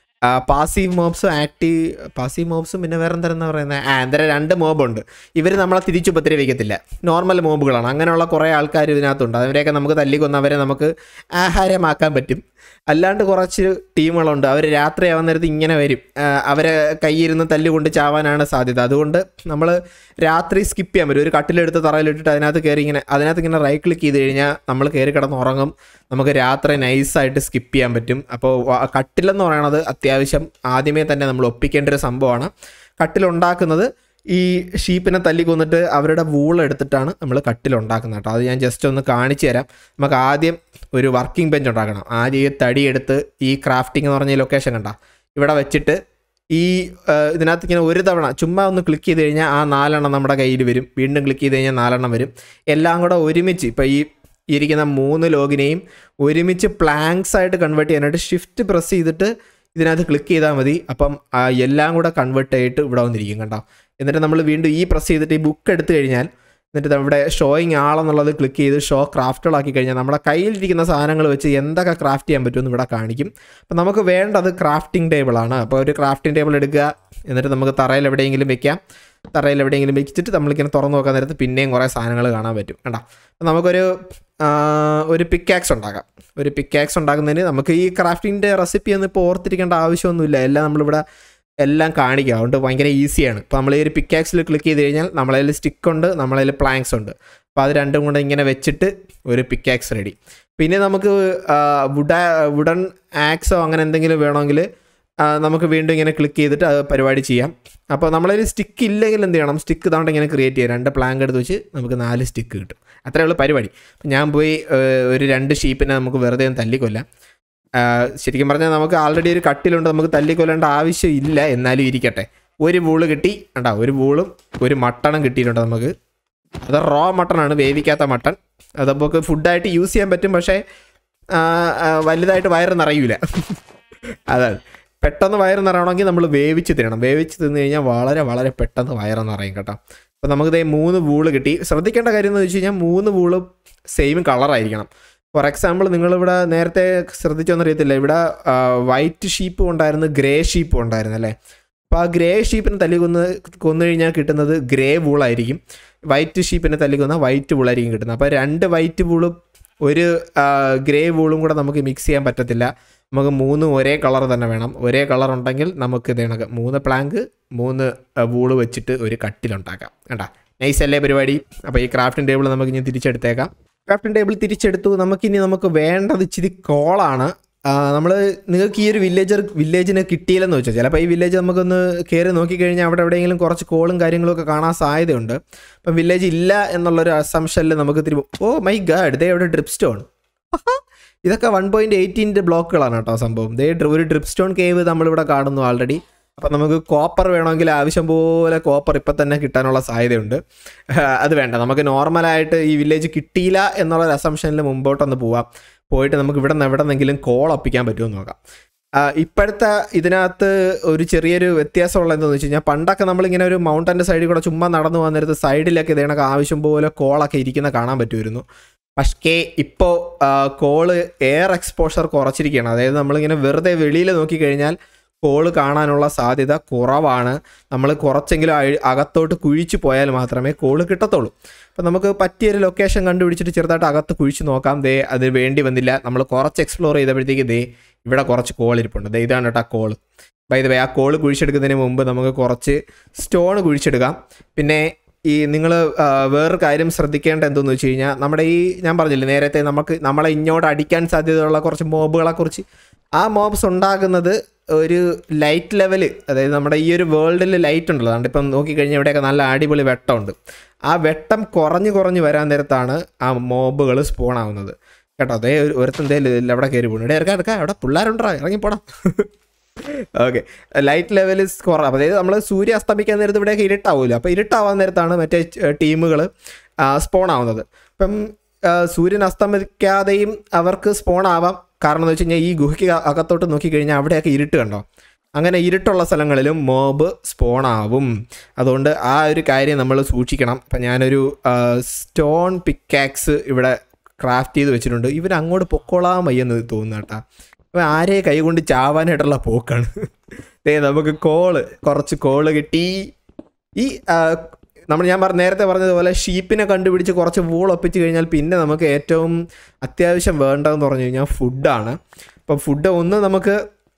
പാസീവ് മോബ്സും ആക്റ്റീവ് പാസീവ് മോബ്സും പിന്നെ വേറെ എന്താ പറയുന്നത് ആ എന്തായാലും രണ്ട് മോബുണ്ട് ഇവർ നമ്മളെ തിരിച്ചു ഉപദ്രവിക്കത്തില്ല നോർമൽ മോബുകളാണ് അങ്ങനെയുള്ള കുറേ ആൾക്കാർ ഇതിനകത്തുണ്ട് അവരെയൊക്കെ നമുക്ക് തല്ലിക്കൊന്ന് അവരെ നമുക്ക് ആഹാരമാക്കാൻ പറ്റും അല്ലാണ്ട് കുറച്ച് ടീമുകളുണ്ട് അവർ രാത്രി ആവുന്ന നേരത്ത് ഇങ്ങനെ വരും ആ, അവരെ കയ്യിരുന്ന് തല്ലുകൊണ്ട് ചാവാനാണ് സാധ്യത അതുകൊണ്ട് നമ്മൾ രാത്രി സ്കിപ്പ് ചെയ്യാൻ പറ്റും ഒരു കട്ടിലെടുത്ത് തറയിലിട്ടിട്ട് അതിനകത്ത് കയറി ഇങ്ങനെ അതിനകത്ത് ഇങ്ങനെ റൈറ്റ് ക്ലിക്ക് ചെയ്ത് കഴിഞ്ഞാൽ നമ്മൾ കയറി കിടന്ന് ഉറങ്ങും നമുക്ക് രാത്രി നൈസായിട്ട് സ്കിപ്പ് ചെയ്യാൻ പറ്റും അപ്പോൾ വ- കട്ടിലെന്ന് പറയണത് അത്യാവശ്യം ആദ്യമേ തന്നെ നമ്മൾ ഒപ്പിക്കേണ്ട ഒരു സംഭവമാണ് കട്ടിലുണ്ടാക്കുന്നത് ഈ ഷീപ്പിനെ തല്ലി കൊന്നിട്ട് അവരുടെ വൂൾ എടുത്തിട്ടാണ് നമ്മൾ കട്ടിലുണ്ടാക്കുന്നത് കേട്ടോ അത് ഞാൻ ജസ്റ്റ് ഒന്ന് കാണിച്ചു തരാം നമുക്ക് ആദ്യം ഒരു വർക്കിംഗ് ബെഞ്ച് ഉണ്ടാക്കണം ആദ്യം ഈ തടി എടുത്ത് ഈ ക്രാഫ്റ്റിംഗ് എന്ന് പറഞ്ഞ ലൊക്കേഷൻ കണ്ട ഇവിടെ വെച്ചിട്ട് ഈ ആ, ഇതിനകത്ത് ഇങ്ങനെ ഒരു തവണ ചുമ്മാ ഒന്ന് ക്ലിക്ക് ചെയ്ത് കഴിഞ്ഞാൽ ആ നാലെണ്ണം നമ്മുടെ കയ്യിൽ വരും വീണ്ടും ക്ലിക്ക് ചെയ്ത് കഴിഞ്ഞാൽ നാലെണ്ണം വരും എല്ലാം കൂടെ ഒരുമിച്ച് ഇപ്പോൾ ഈ ഇരിക്കുന്ന മൂന്ന് ലോഗിനെയും ഒരുമിച്ച് പ്ലാങ്ക്സ് ആയിട്ട് കൺവേർട്ട് ചെയ്യാനായിട്ട് ഷിഫ്റ്റ് പ്രസ് ചെയ്തിട്ട് ഇതിനകത്ത് ക്ലിക്ക് ചെയ്താൽ മതി അപ്പം ആ എല്ലാം കൂടെ കൺവേർട്ട് ആയിട്ട് ഇവിടെ വന്നിരിക്കും കണ്ടോ എന്നിട്ട് നമ്മൾ വീണ്ടും ഈ പ്രസ് ചെയ്തിട്ട് ഈ ബുക്ക് എടുത്തു കഴിഞ്ഞാൽ എന്നിട്ട് ഇവിടെ ഷോയിങ് ആളെന്നുള്ളത് ക്ലിക്ക് ചെയ്ത് ഷോ ക്രാഫ്റ്റുകളാക്കി കഴിഞ്ഞാൽ നമ്മുടെ കയ്യിലിരിക്കുന്ന സാധനങ്ങൾ വെച്ച് എന്തൊക്കെ ക്രാഫ്റ്റ് ചെയ്യാൻ പറ്റുമെന്ന് ഇവിടെ കാണിക്കും അപ്പം നമുക്ക് വേണ്ടത് ക്രാഫ്റ്റിംഗ് ടേബിളാണ് അപ്പോൾ ഒരു ക്രാഫ്റ്റിംഗ് ടേബിൾ എടുക്കുക എന്നിട്ട് നമുക്ക് തറയിൽ എവിടെയെങ്കിലും വെക്കാം തറയിൽ എവിടെയെങ്കിലും വെച്ചിട്ട് നമ്മളിങ്ങനെ തുറന്നു നോക്കാൻ നേരത്ത് പിന്നെയും കുറേ സാധനങ്ങൾ കാണാൻ പറ്റും കണ്ടോ അപ്പം നമുക്കൊരു ആ, ഒരു പിക്കാക്സ് ഉണ്ടാക്കാം ഒരു പിക്കാക്സ് ഉണ്ടാക്കുന്നതിന് നമുക്ക് ഈ ക്രാഫ്റ്റിൻ്റെ റെസിപ്പി ഒന്നും ഇപ്പോൾ ഓർത്തിരിക്കേണ്ട ആവശ്യമൊന്നുമില്ല എല്ലാം നമ്മളിവിടെ എല്ലാം കാണിക്കുക അതുകൊണ്ട് ഭയങ്കര ഈസിയാണ് ഇപ്പോൾ നമ്മൾ ഈ ഒരു പിക്കാക്സിൽ ക്ലിക്ക് ചെയ്ത് കഴിഞ്ഞാൽ നമ്മളതിൽ സ്റ്റിക്ക് ഉണ്ട് നമ്മളതിൽ പ്ലാങ്ക്സ് ഉണ്ട് അപ്പോൾ അത് രണ്ടും കൂടെ ഇങ്ങനെ വെച്ചിട്ട് ഒരു പിക്കാക്സ് റെഡി പിന്നെ നമുക്ക് വുഡ വുഡൻ ആക്സോ അങ്ങനെ എന്തെങ്കിലും വേണമെങ്കിൽ ആ, നമുക്ക് വീണ്ടും ഇങ്ങനെ ക്ലിക്ക് ചെയ്തിട്ട് അത് പരിപാടി ചെയ്യാം അപ്പോൾ നമ്മളതിൽ സ്റ്റിക്ക് ഇല്ലെങ്കിൽ എന്ത് ചെയ്യണം സ്റ്റിക്ക് ഇതാണ്ട് ഇങ്ങനെ ക്രിയേറ്റ് ചെയ്യാം രണ്ട് പ്ലാങ്ക് എടുത്ത് വെച്ച് നമുക്ക് നാല് സ്റ്റിക്ക് കിട്ടും അത്രേ ഉള്ളൂ പരിപാടി അപ്പം ഞാൻ പോയി ഏ, ഒരു രണ്ട് ഷീപ്പിനെ നമുക്ക് വെറുതെ ഒന്ന് തല്ലിക്കൊല്ലാം ആ, ശരിക്കും പറഞ്ഞാൽ നമുക്ക് ആൾറെഡി ഒരു കട്ടിലുണ്ട് നമുക്ക് തല്ലിക്കൊല്ലേണ്ട ആവശ്യമില്ല എന്നാലും ഇരിക്കട്ടെ ഒരു വൂള് കിട്ടി കണ്ടാ ഒരു വൂളും ഒരു മട്ടണും കിട്ടിയിട്ടുണ്ട് നമുക്ക് അത് റോ മട്ടണാണ് വേവിക്കാത്ത മട്ടൺ അത് നമുക്ക് ഫുഡായിട്ട് യൂസ് ചെയ്യാൻ പറ്റും പക്ഷേ ആ, ആ, വലുതായിട്ട് വയറ് നിറയൂല അതാണ് പെട്ടെന്ന് വയറ് നിറയണമെങ്കിൽ നമ്മൾ വേവിച്ച് തിന്നണം വേവിച്ച് തിന്നു കഴിഞ്ഞാൽ വളരെ വളരെ പെട്ടെന്ന് വയറ് നിറയും കേട്ടോ അപ്പോൾ നമുക്ക് ദേ മൂന്ന് വൂള് കിട്ടി ശ്രദ്ധിക്കേണ്ട കാര്യം എന്ന് വെച്ച് കഴിഞ്ഞാൽ മൂന്ന് വൂളും സെയിം കളറായിരിക്കണം ഫോർ എക്സാമ്പിൾ നിങ്ങളിവിടെ നേരത്തെ ശ്രദ്ധിച്ചോന്നറിയത്തില്ല ഇവിടെ വൈറ്റ് ഷീപ്പും ഉണ്ടായിരുന്നു ഗ്രേ ഷീപ്പും ഉണ്ടായിരുന്നു അല്ലേ അപ്പോൾ ആ ഗ്രേ ഷീപ്പിനെ തല്ലി കൊന്ന് കൊന്നു കഴിഞ്ഞാൽ കിട്ടുന്നത് ഗ്രേ വൂളായിരിക്കും വൈറ്റ് ഷീപ്പിനെ തല്ലി കൊന്നാൽ വൈറ്റ് വൂളായിരിക്കും കിട്ടുന്നത് അപ്പോൾ രണ്ട് വൈറ്റ് വൂളും ഒരു ഗ്രേ വൂളും കൂടെ നമുക്ക് മിക്സ് ചെയ്യാൻ പറ്റത്തില്ല നമുക്ക് മൂന്ന് ഒരേ കളർ തന്നെ വേണം ഒരേ കളർ ഉണ്ടെങ്കിൽ നമുക്ക് ഇത് കണക്ക് മൂന്ന് പ്ലാങ്ക് മൂന്ന് വൂള് വെച്ചിട്ട് ഒരു കട്ടിലുണ്ടാക്കാം കേട്ടാ നൈസ് അല്ലേ പരിപാടി അപ്പോൾ ഈ ക്രാഫ്റ്റിംഗ് ടേബിൾ നമുക്ക് ഇനി തിരിച്ചെടുത്തേക്കാം ക്രാഫ്റ്റിംഗ് ടേബിൾ തിരിച്ചെടുത്തു നമുക്കിനി നമുക്ക് വേണ്ടത് ഇച്ചിരി കോളാണ് നമ്മൾ നിങ്ങൾക്ക് ഈ ഒരു വില്ലേജർ വില്ലേജിന് കിട്ടിയില്ലെന്ന് വെച്ചാൽ ചിലപ്പോൾ ഈ വില്ലേജ് നമുക്കൊന്ന് കയറി നോക്കിക്കഴിഞ്ഞാൽ അവിടെ എവിടെയെങ്കിലും കുറച്ച് കോളും കാര്യങ്ങളും ഒക്കെ കാണാൻ സാധ്യതയുണ്ട് അപ്പം വില്ലേജ് ഇല്ല എന്നുള്ളൊരു അസംഷനിൽ നമുക്ക് തിരി ഓ മൈ ഗാഡ് ദേ അവിടെ ഡ്രിപ്പ് സ്റ്റോൺ ഇതൊക്കെ വൺ പോയിൻറ്റ് എയ്റ്റീൻ്റെ ബ്ലോക്കുകളാണ് കേട്ടോ സംഭവം ദേ ഡ്രി- ഒരു ഡ്രിപ്പ് സ്റ്റോൺ കേവ് നമ്മളിവിടെ കാണുന്നു ആൾറെഡി അപ്പം നമുക്ക് കോപ്പർ വേണമെങ്കിൽ ആവശ്യം പോലെ കോപ്പർ ഇപ്പം തന്നെ കിട്ടാനുള്ള സാധ്യതയുണ്ട് ആ, അത് വേണ്ട നമുക്ക് നോർമലായിട്ട് ഈ വില്ലേജ് കിട്ടിയില്ല എന്നുള്ള ഒരു അസംഷനിൽ മുമ്പോട്ടൊന്ന് പോവാം പോയിട്ട് നമുക്ക് ഇവിടെ നിന്ന് എവിടെ നിന്നെങ്കിലും കോൾ ഒപ്പിക്കാൻ പറ്റുമോ എന്ന് നോക്കാം ആ, ഇപ്പോഴത്തെ ഇതിനകത്ത് ഒരു ചെറിയൊരു വ്യത്യാസമുള്ള എന്താണെന്ന് വെച്ച് കഴിഞ്ഞാൽ പണ്ടൊക്കെ നമ്മളിങ്ങനെ ഒരു മൗണ്ടൻ്റെ സൈഡിൽ കൂടെ ചുമ്മാ നടന്നു വന്നിരുന്നത് സൈഡിലൊക്കെ ഇതേണക്ക് ആവശ്യം പോലെ കോളൊക്കെ ഇരിക്കുന്ന കാണാൻ പറ്റുമായിരുന്നു പക്ഷേ ഇപ്പോൾ കോള് എയർ എക്സ്പോഷർ കുറച്ചിരിക്കുകയാണ് അതായത് നമ്മളിങ്ങനെ വെറുതെ വെളിയിൽ നോക്കിക്കഴിഞ്ഞാൽ കോള് കാണാനുള്ള സാധ്യത കുറവാണ് നമ്മൾ കുറച്ചെങ്കിലും അഴി- അകത്തോട്ട് കുഴിച്ചു പോയാൽ മാത്രമേ കോള് കിട്ടത്തുള്ളൂ അപ്പം നമുക്ക് പറ്റിയൊരു ലൊക്കേഷൻ കണ്ടുപിടിച്ചിട്ട് ചെറുതായിട്ട് അകത്ത് കുഴിച്ച് നോക്കാം ദേ അത് വേണ്ടി വന്നില്ല നമ്മൾ കുറച്ച് എക്സ്പ്ലോർ ചെയ്തപ്പോഴത്തേക്ക് ദേ ഇവിടെ കുറച്ച് കോൾ ഇരിപ്പുണ്ട് ദേ ഇതാണ് കേട്ടോ കോള് ബൈ ദ വേ ആ കോള് കുഴിച്ചെടുക്കുന്നതിന് മുമ്പ് നമുക്ക് കുറച്ച് സ്റ്റോൺ കുഴിച്ചെടുക്കാം പിന്നെ ഈ നിങ്ങൾ വേറൊരു കാര്യം ശ്രദ്ധിക്കേണ്ട എന്തെന്ന് വെച്ച് കഴിഞ്ഞാൽ നമ്മുടെ ഈ ഞാൻ പറഞ്ഞില്ലേ നേരത്തെ നമുക്ക് നമ്മളെ ഇങ്ങോട്ട് അടിക്കാൻ സാധ്യതയുള്ള കുറച്ച് മോബുകളെ കുറിച്ച് ആ മോബ്സ് ഉണ്ടാകുന്നത് ഒരു ലൈറ്റ് ലെവല് അതായത് നമ്മുടെ ഈ ഒരു വേൾഡിൽ ലൈറ്റ് ഉണ്ടല്ലോ അതുകൊണ്ട് ഇപ്പം നോക്കിക്കഴിഞ്ഞാൽ ഇവിടെയൊക്കെ നല്ല അടിപൊളി വെട്ടമുണ്ട് ആ വെട്ടം കുറഞ്ഞ് കുറഞ്ഞ് വരാൻ നേരത്താണ് ആ മോബുകൾ സ്പോൺ ആവുന്നത് കേട്ടോ അതേ ഒരു ഒരുത്തെന്തേലും അവിടെ കയറി പോകുന്നു ഇവിടെ ഇറക്കാം ഇറക്കാം അവിടെ പിള്ളേരുണ്ടോ ഇറങ്ങിപ്പോടാം ഓക്കെ ലൈറ്റ് ലെവൽ കുറവ് അതായത് നമ്മൾ സൂര്യ അസ്തമിക്കാൻ നേരത്ത് ഇവിടെയൊക്കെ ഇരുട്ടാവുമല്ലോ അപ്പോൾ ഇരുട്ടാവാൻ നേരത്താണ് മറ്റേ ടീമുകൾ സ്പോൺ ആവുന്നത് അപ്പം ആ, സൂര്യൻ അസ്തമിക്കാതെയും അവർക്ക് സ്പോൺ ആവാം കാരണം എന്ന് വെച്ച് കഴിഞ്ഞാൽ ഈ ഗുഹയ്ക്ക് അ- അകത്തോട്ട് നോക്കിക്കഴിഞ്ഞാൽ അവിടെയൊക്കെ ഇരുട്ട് കണ്ടോ അങ്ങനെ ഇരുട്ടുള്ള സ്ഥലങ്ങളിലും മോബ് സ്പോൺ ആവും അതുകൊണ്ട് ആ ഒരു കാര്യം നമ്മൾ സൂക്ഷിക്കണം അപ്പം ഞാനൊരു സ്റ്റോൺ പിക്കാക്സ് ഇവിടെ ക്രാഫ്റ്റ് ചെയ്ത് വെച്ചിട്ടുണ്ട് ഇവർ അങ്ങോട്ട് പൊക്കോളാൻ വയ്യെന്ന് തോന്നുന്നു കേട്ടാ അപ്പോൾ ആരെ കൈകൊണ്ട് ചാവാനായിട്ടുള്ള പോക്കാണ് ദേ നമുക്ക് കോള് കുറച്ച് കോള് കിട്ടി ഈ ആ, നമ്മൾ ഞാൻ പറഞ്ഞ നേരത്തെ പറഞ്ഞതുപോലെ ഷീപ്പിനെ കണ്ടുപിടിച്ച് കുറച്ച് വൂൾ ഒപ്പിച്ച് കഴിഞ്ഞാൽ പിന്നെ നമുക്ക് ഏറ്റവും അത്യാവശ്യം വേണ്ടതെന്ന് പറഞ്ഞു കഴിഞ്ഞാൽ ഫുഡാണ് അപ്പം ഫുഡ് ഒന്ന് നമുക്ക്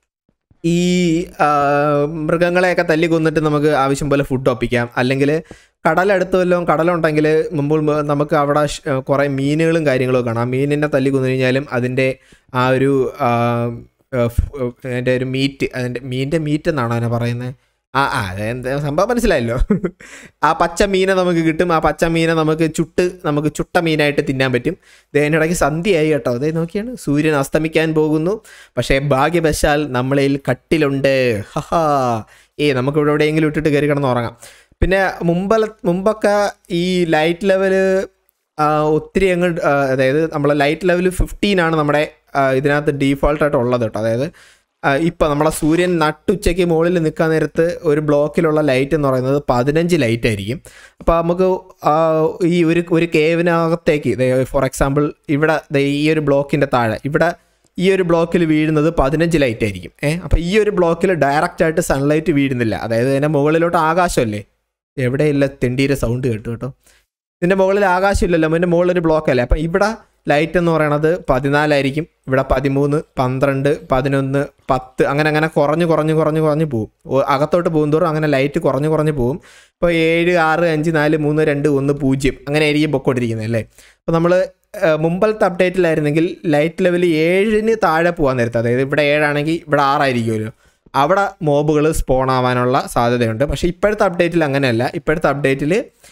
ഈ ആ, മൃഗങ്ങളെയൊക്കെ തല്ലി കൊന്നിട്ട് നമുക്ക് ആവശ്യം പോലെ ഫുഡ് ഒപ്പിക്കാം അല്ലെങ്കിൽ കടലടുത്ത് വല്ലതും കടലുണ്ടെങ്കിൽ മുമ്പ് മുമ്പ് നമുക്ക് അവിടെ ഷ്- കുറേ മീനുകളും കാര്യങ്ങളും കാണാം ആ മീനിനെ തല്ലി കൊന്നു കഴിഞ്ഞാലും അതിൻ്റെ ആ ഒരു ആ, ഫ്- അതിൻ്റെ ഒരു മീറ്റ് അതിൻ്റെ മീനിൻ്റെ മീറ്റ് എന്നാണോ അതിനെ പറയുന്നത് ആ ആ അതെന്താ സംഭവം മനസ്സിലായല്ലോ ആ പച്ച മീനെ നമുക്ക് കിട്ടും ആ പച്ച മീനെ നമുക്ക് ചുട്ട് നമുക്ക് ചുട്ട മീനായിട്ട് തിന്നാൻ പറ്റും ഇതിനിടയ്ക്ക് സന്ധ്യയായി കേട്ടോ അതേ നോക്കിയാണ് സൂര്യൻ അസ്തമിക്കാൻ പോകുന്നു പക്ഷേ ഭാഗ്യവശാൽ നമ്മളിൽ കട്ടിലുണ്ട് ഹഹാ ഏ നമുക്ക് ഇവിടെ എവിടെയെങ്കിലും ഇട്ടിട്ട് കയറി കിടന്ന് ഉറങ്ങാം പിന്നെ മുമ്പല മുമ്പൊക്കെ ഈ ലൈറ്റ് ലെവല് ഒത്തിരി അങ്ങ് ആ, അതായത് നമ്മളെ ലൈറ്റ് ലെവൽ ഫിഫ്റ്റീൻ ആണ് നമ്മുടെ ആ, ഇതിനകത്ത് ഡീഫോൾട്ടായിട്ട് ഉള്ളത് കേട്ടോ അതായത് ഇപ്പം നമ്മളെ സൂര്യൻ നട്ടുച്ചയ്ക്ക് മുകളിൽ നിൽക്കാൻ നേരത്ത് ഒരു ബ്ലോക്കിലുള്ള ലൈറ്റ് എന്ന് പറയുന്നത് പതിനഞ്ച് ലൈറ്റ് ആയിരിക്കും അപ്പോൾ നമുക്ക് ആ, ഈ ഒരു ഒരു കേവിനകത്തേക്ക് ഫോർ എക്സാമ്പിൾ ഇവിടെ ദേ ഈ ഒരു ബ്ലോക്കിൻ്റെ താഴെ ഇവിടെ ഈ ഒരു ബ്ലോക്കിൽ വീഴുന്നത് പതിനഞ്ച് ലൈറ്റ് ആയിരിക്കും ഏഹ് അപ്പോൾ ഈ ഒരു ബ്ലോക്കിൽ ഡയറക്റ്റ് ആയിട്ട് സൺലൈറ്റ് വീഴുന്നില്ല അതായത് അതിൻ്റെ മുകളിലോട്ട് ആകാശമല്ലേ എവിടെയില്ല തെണ്ടീരെ സൗണ്ട് കേട്ടു കേട്ടോ ഇതിൻ്റെ മുകളിൽ ആകാശമില്ലല്ലോ അതിൻ്റെ മുകളിൽ ഒരു ബ്ലോക്ക് അല്ലേ അപ്പം ഇവിടെ ലൈറ്റ് എന്ന് പറയണത് പതിനാലായിരിക്കും ഇവിടെ പതിമൂന്ന് പന്ത്രണ്ട് പതിനൊന്ന് പത്ത് അങ്ങനെ അങ്ങനെ കുറഞ്ഞ് കുറഞ്ഞ് കുറഞ്ഞ് കുറഞ്ഞ് പോകും ഓ- അകത്തോട്ട് പോകുന്തോറും അങ്ങനെ ലൈറ്റ് കുറഞ്ഞ് കുറഞ്ഞ് പോകും ഇപ്പോൾ ഏഴ് ആറ് അഞ്ച് നാല് മൂന്ന് രണ്ട് ഒന്ന് പൂജ്യം അങ്ങനെ ആയിരിക്കും പൊക്കോണ്ടിരിക്കുന്നത് അല്ലേ അപ്പോൾ നമ്മൾ മുമ്പത്തെ അപ്ഡേറ്റിലായിരുന്നെങ്കിൽ ലൈറ്റ് ലെവൽ ഏഴിന് താഴെ പോകാൻ നേരത്തെ അതായത് ഇവിടെ ഏഴാണെങ്കിൽ ഇവിടെ ആറായിരിക്കുമല്ലോ അവിടെ മോബുകൾ സ്പോൺ ആവാനുള്ള സാധ്യതയുണ്ട് പക്ഷേ ഇപ്പോഴത്തെ അപ്ഡേറ്റിൽ അങ്ങനെയല്ല ഇപ്പോഴത്തെ അപ്ഡേറ്റിൽ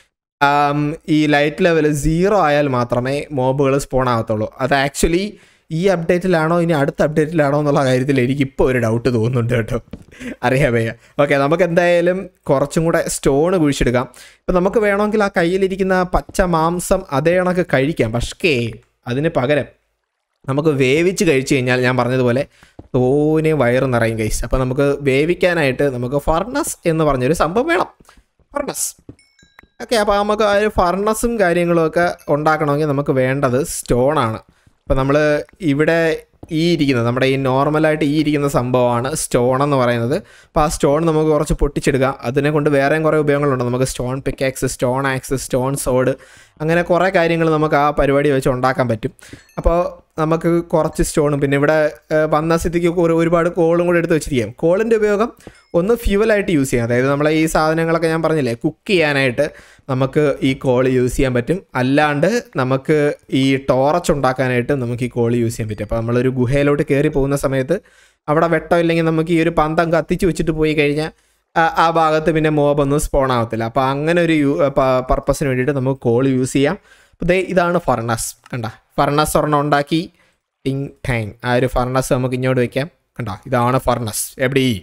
ഈ ലൈറ്റ് ലെവൽ സീറോ ആയാൽ മാത്രമേ മോബുകൾ സ്പോൺ ആകത്തുള്ളൂ അത് ആക്ച്വലി ഈ അപ്ഡേറ്റിലാണോ ഇനി അടുത്ത അപ്ഡേറ്റിലാണോ എന്നുള്ള കാര്യത്തിൽ എനിക്കിപ്പോൾ ഒരു ഡൗട്ട് തോന്നുന്നുണ്ട് കേട്ടോ അറിയാം വയ്യ ഓക്കെ നമുക്ക് എന്തായാലും കുറച്ചും കൂടെ സ്റ്റോൺ കുഴിച്ചെടുക്കാം ഇപ്പം നമുക്ക് വേണമെങ്കിൽ ആ കയ്യിലിരിക്കുന്ന പച്ച മാംസം അതേ കണക്ക് കഴിക്കാം പക്ഷേ അതിന് പകരം നമുക്ക് വേവിച്ച് കഴിച്ചു കഴിഞ്ഞാൽ ഞാൻ പറഞ്ഞതുപോലെ തോനെ വയറ് നിറയും കൈസ് അപ്പോൾ നമുക്ക് വേവിക്കാനായിട്ട് നമുക്ക് ഫർണസ് എന്ന് പറഞ്ഞൊരു സംഭവം വേണം ഫർണസ് ഓക്കെ അപ്പോൾ നമുക്ക് ആ ഒരു ഫർണസും കാര്യങ്ങളും ഒക്കെ ഉണ്ടാക്കണമെങ്കിൽ നമുക്ക് വേണ്ടത് സ്റ്റോണാണ് അപ്പോൾ നമ്മൾ ഇവിടെ ഈ ഇരിക്കുന്നത് നമ്മുടെ ഈ നോർമലായിട്ട് ഈ ഇരിക്കുന്ന സംഭവമാണ് സ്റ്റോൺ എന്ന് പറയുന്നത് അപ്പോൾ ആ സ്റ്റോൺ നമുക്ക് കുറച്ച് പൊട്ടിച്ചെടുക്കാം അതിനെ കൊണ്ട് വേറെയും കുറേ ഉപയോഗങ്ങളുണ്ട് നമുക്ക് stone pickaxe stone axe stone sword അങ്ങനെ കുറേ കാര്യങ്ങൾ നമുക്ക് ആ പരിപാടി വെച്ച് ഉണ്ടാക്കാൻ പറ്റും അപ്പോൾ നമുക്ക് കുറച്ച് സ്റ്റോണും പിന്നെ ഇവിടെ ഏഹ്, വന്ന സ്ഥിതിക്ക് ഒരു- ഒരുപാട് കോളും കൂടെ എടുത്ത് വെച്ചിരിക്കാം കോളിൻ്റെ ഉപയോഗം ഒന്ന് ഫ്യൂവലായിട്ട് യൂസ് ചെയ്യാം അതായത് നമ്മളെ ഈ സാധനങ്ങളൊക്കെ ഞാൻ പറഞ്ഞില്ലേ കുക്ക് ചെയ്യാനായിട്ട് നമുക്ക് ഈ കോൾ യൂസ് ചെയ്യാൻ പറ്റും അല്ലാണ്ട് നമുക്ക് ഈ ടോറച്ച് ഉണ്ടാക്കാനായിട്ട് നമുക്ക് ഈ കോൾ യൂസ് ചെയ്യാൻ പറ്റും അപ്പോൾ നമ്മളൊരു ഗുഹയിലോട്ട് കയറി പോകുന്ന സമയത്ത് അവിടെ വെട്ടം ഇല്ലെങ്കിൽ നമുക്ക് ഈ ഒരു പന്തം കത്തിച്ച് വെച്ചിട്ട് പോയി കഴിഞ്ഞാൽ ആ- ആ ഭാഗത്ത് പിന്നെ മോബൊന്നും സ്പോൺ ആവത്തില്ല അപ്പോൾ അങ്ങനെ ഒരു യൂ പർപ്പസിന് വേണ്ടിയിട്ട് നമുക്ക് കോൾ യൂസ് ചെയ്യാം അപ്പോൾ ദേ ഇതാണ് ഫർണസ് കണ്ട ഫർണസ് ഒരെണ്ണം ഉണ്ടാക്കി ടിങ് ടാങ് ആ ഒരു ഫർണസ് നമുക്ക് ഇങ്ങോട്ട് വെക്കാം കണ്ടോ ഇതാണ് ഫർണസ് എവിടെ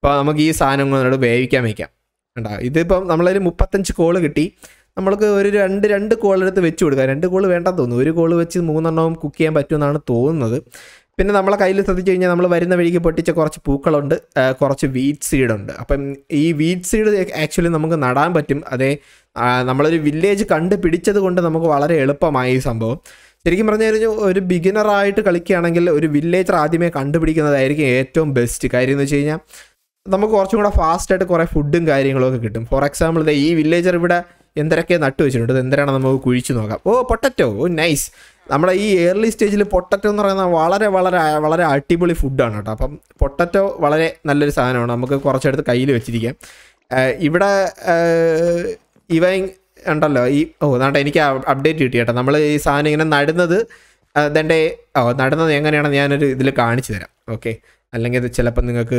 അപ്പോൾ നമുക്ക് ഈ സാധനം കൊണ്ട് വേവിക്കാൻ വയ്ക്കാം കണ്ടോ ഇതിപ്പം നമ്മളൊരു മുപ്പത്തഞ്ച് കോള് കിട്ടി നമ്മൾക്ക് ഒരു രണ്ട് രണ്ട് കോൾ എടുത്ത് വെച്ച് കൊടുക്കുക രണ്ട് കോള് വേണ്ടെന്ന് തോന്നുന്നു ഒരു കോള് വെച്ച് മൂന്നെണ്ണവും കുക്ക് ചെയ്യാൻ പറ്റുമെന്നാണ് തോന്നുന്നത് പിന്നെ നമ്മളെ കയ്യിൽ ശ്രദ്ധിച്ചു കഴിഞ്ഞാൽ നമ്മൾ വരുന്ന വഴിക്ക് പൊട്ടിച്ച കുറച്ച് പൂക്കളുണ്ട് ആ, കുറച്ച് വീറ്റ് സീഡ് ഉണ്ട് അപ്പം ഈ വീറ്റ് സീഡ് ആക്ച്വലി നമുക്ക് നടാൻ പറ്റും അതേ ആ, നമ്മളൊരു വില്ലേജ് കണ്ട് പിടിച്ചത് കൊണ്ട് നമുക്ക് വളരെ എളുപ്പമായി ഈ സംഭവം ശരിക്കും പറഞ്ഞു കഴിഞ്ഞാൽ ഒരു ബിഗിനറായിട്ട് കളിക്കുകയാണെങ്കിൽ ഒരു വില്ലേജർ ആദ്യമേ കണ്ടുപിടിക്കുന്നതായിരിക്കും ഏറ്റവും ബെസ്റ്റ് കാര്യം എന്ന് വെച്ച് കഴിഞ്ഞാൽ നമുക്ക് കുറച്ചും കൂടെ ഫാസ്റ്റായിട്ട് കുറേ ഫുഡും കാര്യങ്ങളും ഒക്കെ കിട്ടും ഫോർ എക്സാമ്പിൾ ദേ ഈ വില്ലേജർ ഇവിടെ എന്തൊക്കെ നട്ടു വെച്ചിട്ടുണ്ട് ഇത് എന്തിനാണ് നമുക്ക് കുഴിച്ച് നോക്കാം ഓ പൊട്ടറ്റോ ഓ നൈസ് നമ്മുടെ ഈ ഏർലി സ്റ്റേജിൽ പൊട്ടറ്റോ എന്ന് പറയുന്നത് വളരെ വളരെ വളരെ അടിപൊളി ഫുഡാണ് കേട്ടോ അപ്പം പൊട്ടറ്റോ വളരെ നല്ലൊരു സാധനമാണ് നമുക്ക് കുറച്ചെടുത്ത് കയ്യിൽ വെച്ചിരിക്കാം ആഹ് ഇവിടെ ആഹ് ഇവ ഉണ്ടല്ലോ ഈ ഓ നാട്ടെ എനിക്ക് അപ്ഡേറ്റ് കിട്ടി കേട്ടോ നമ്മൾ ഈ സാധനം ഇങ്ങനെ നടുന്നത് അതെൻ്റെ ഓ നടുന്നത് എങ്ങനെയാണെന്ന് ഞാനൊരു ഇതിൽ കാണിച്ചു തരാം ഓക്കെ അല്ലെങ്കിൽ ഇത് ചിലപ്പോൾ നിങ്ങൾക്ക്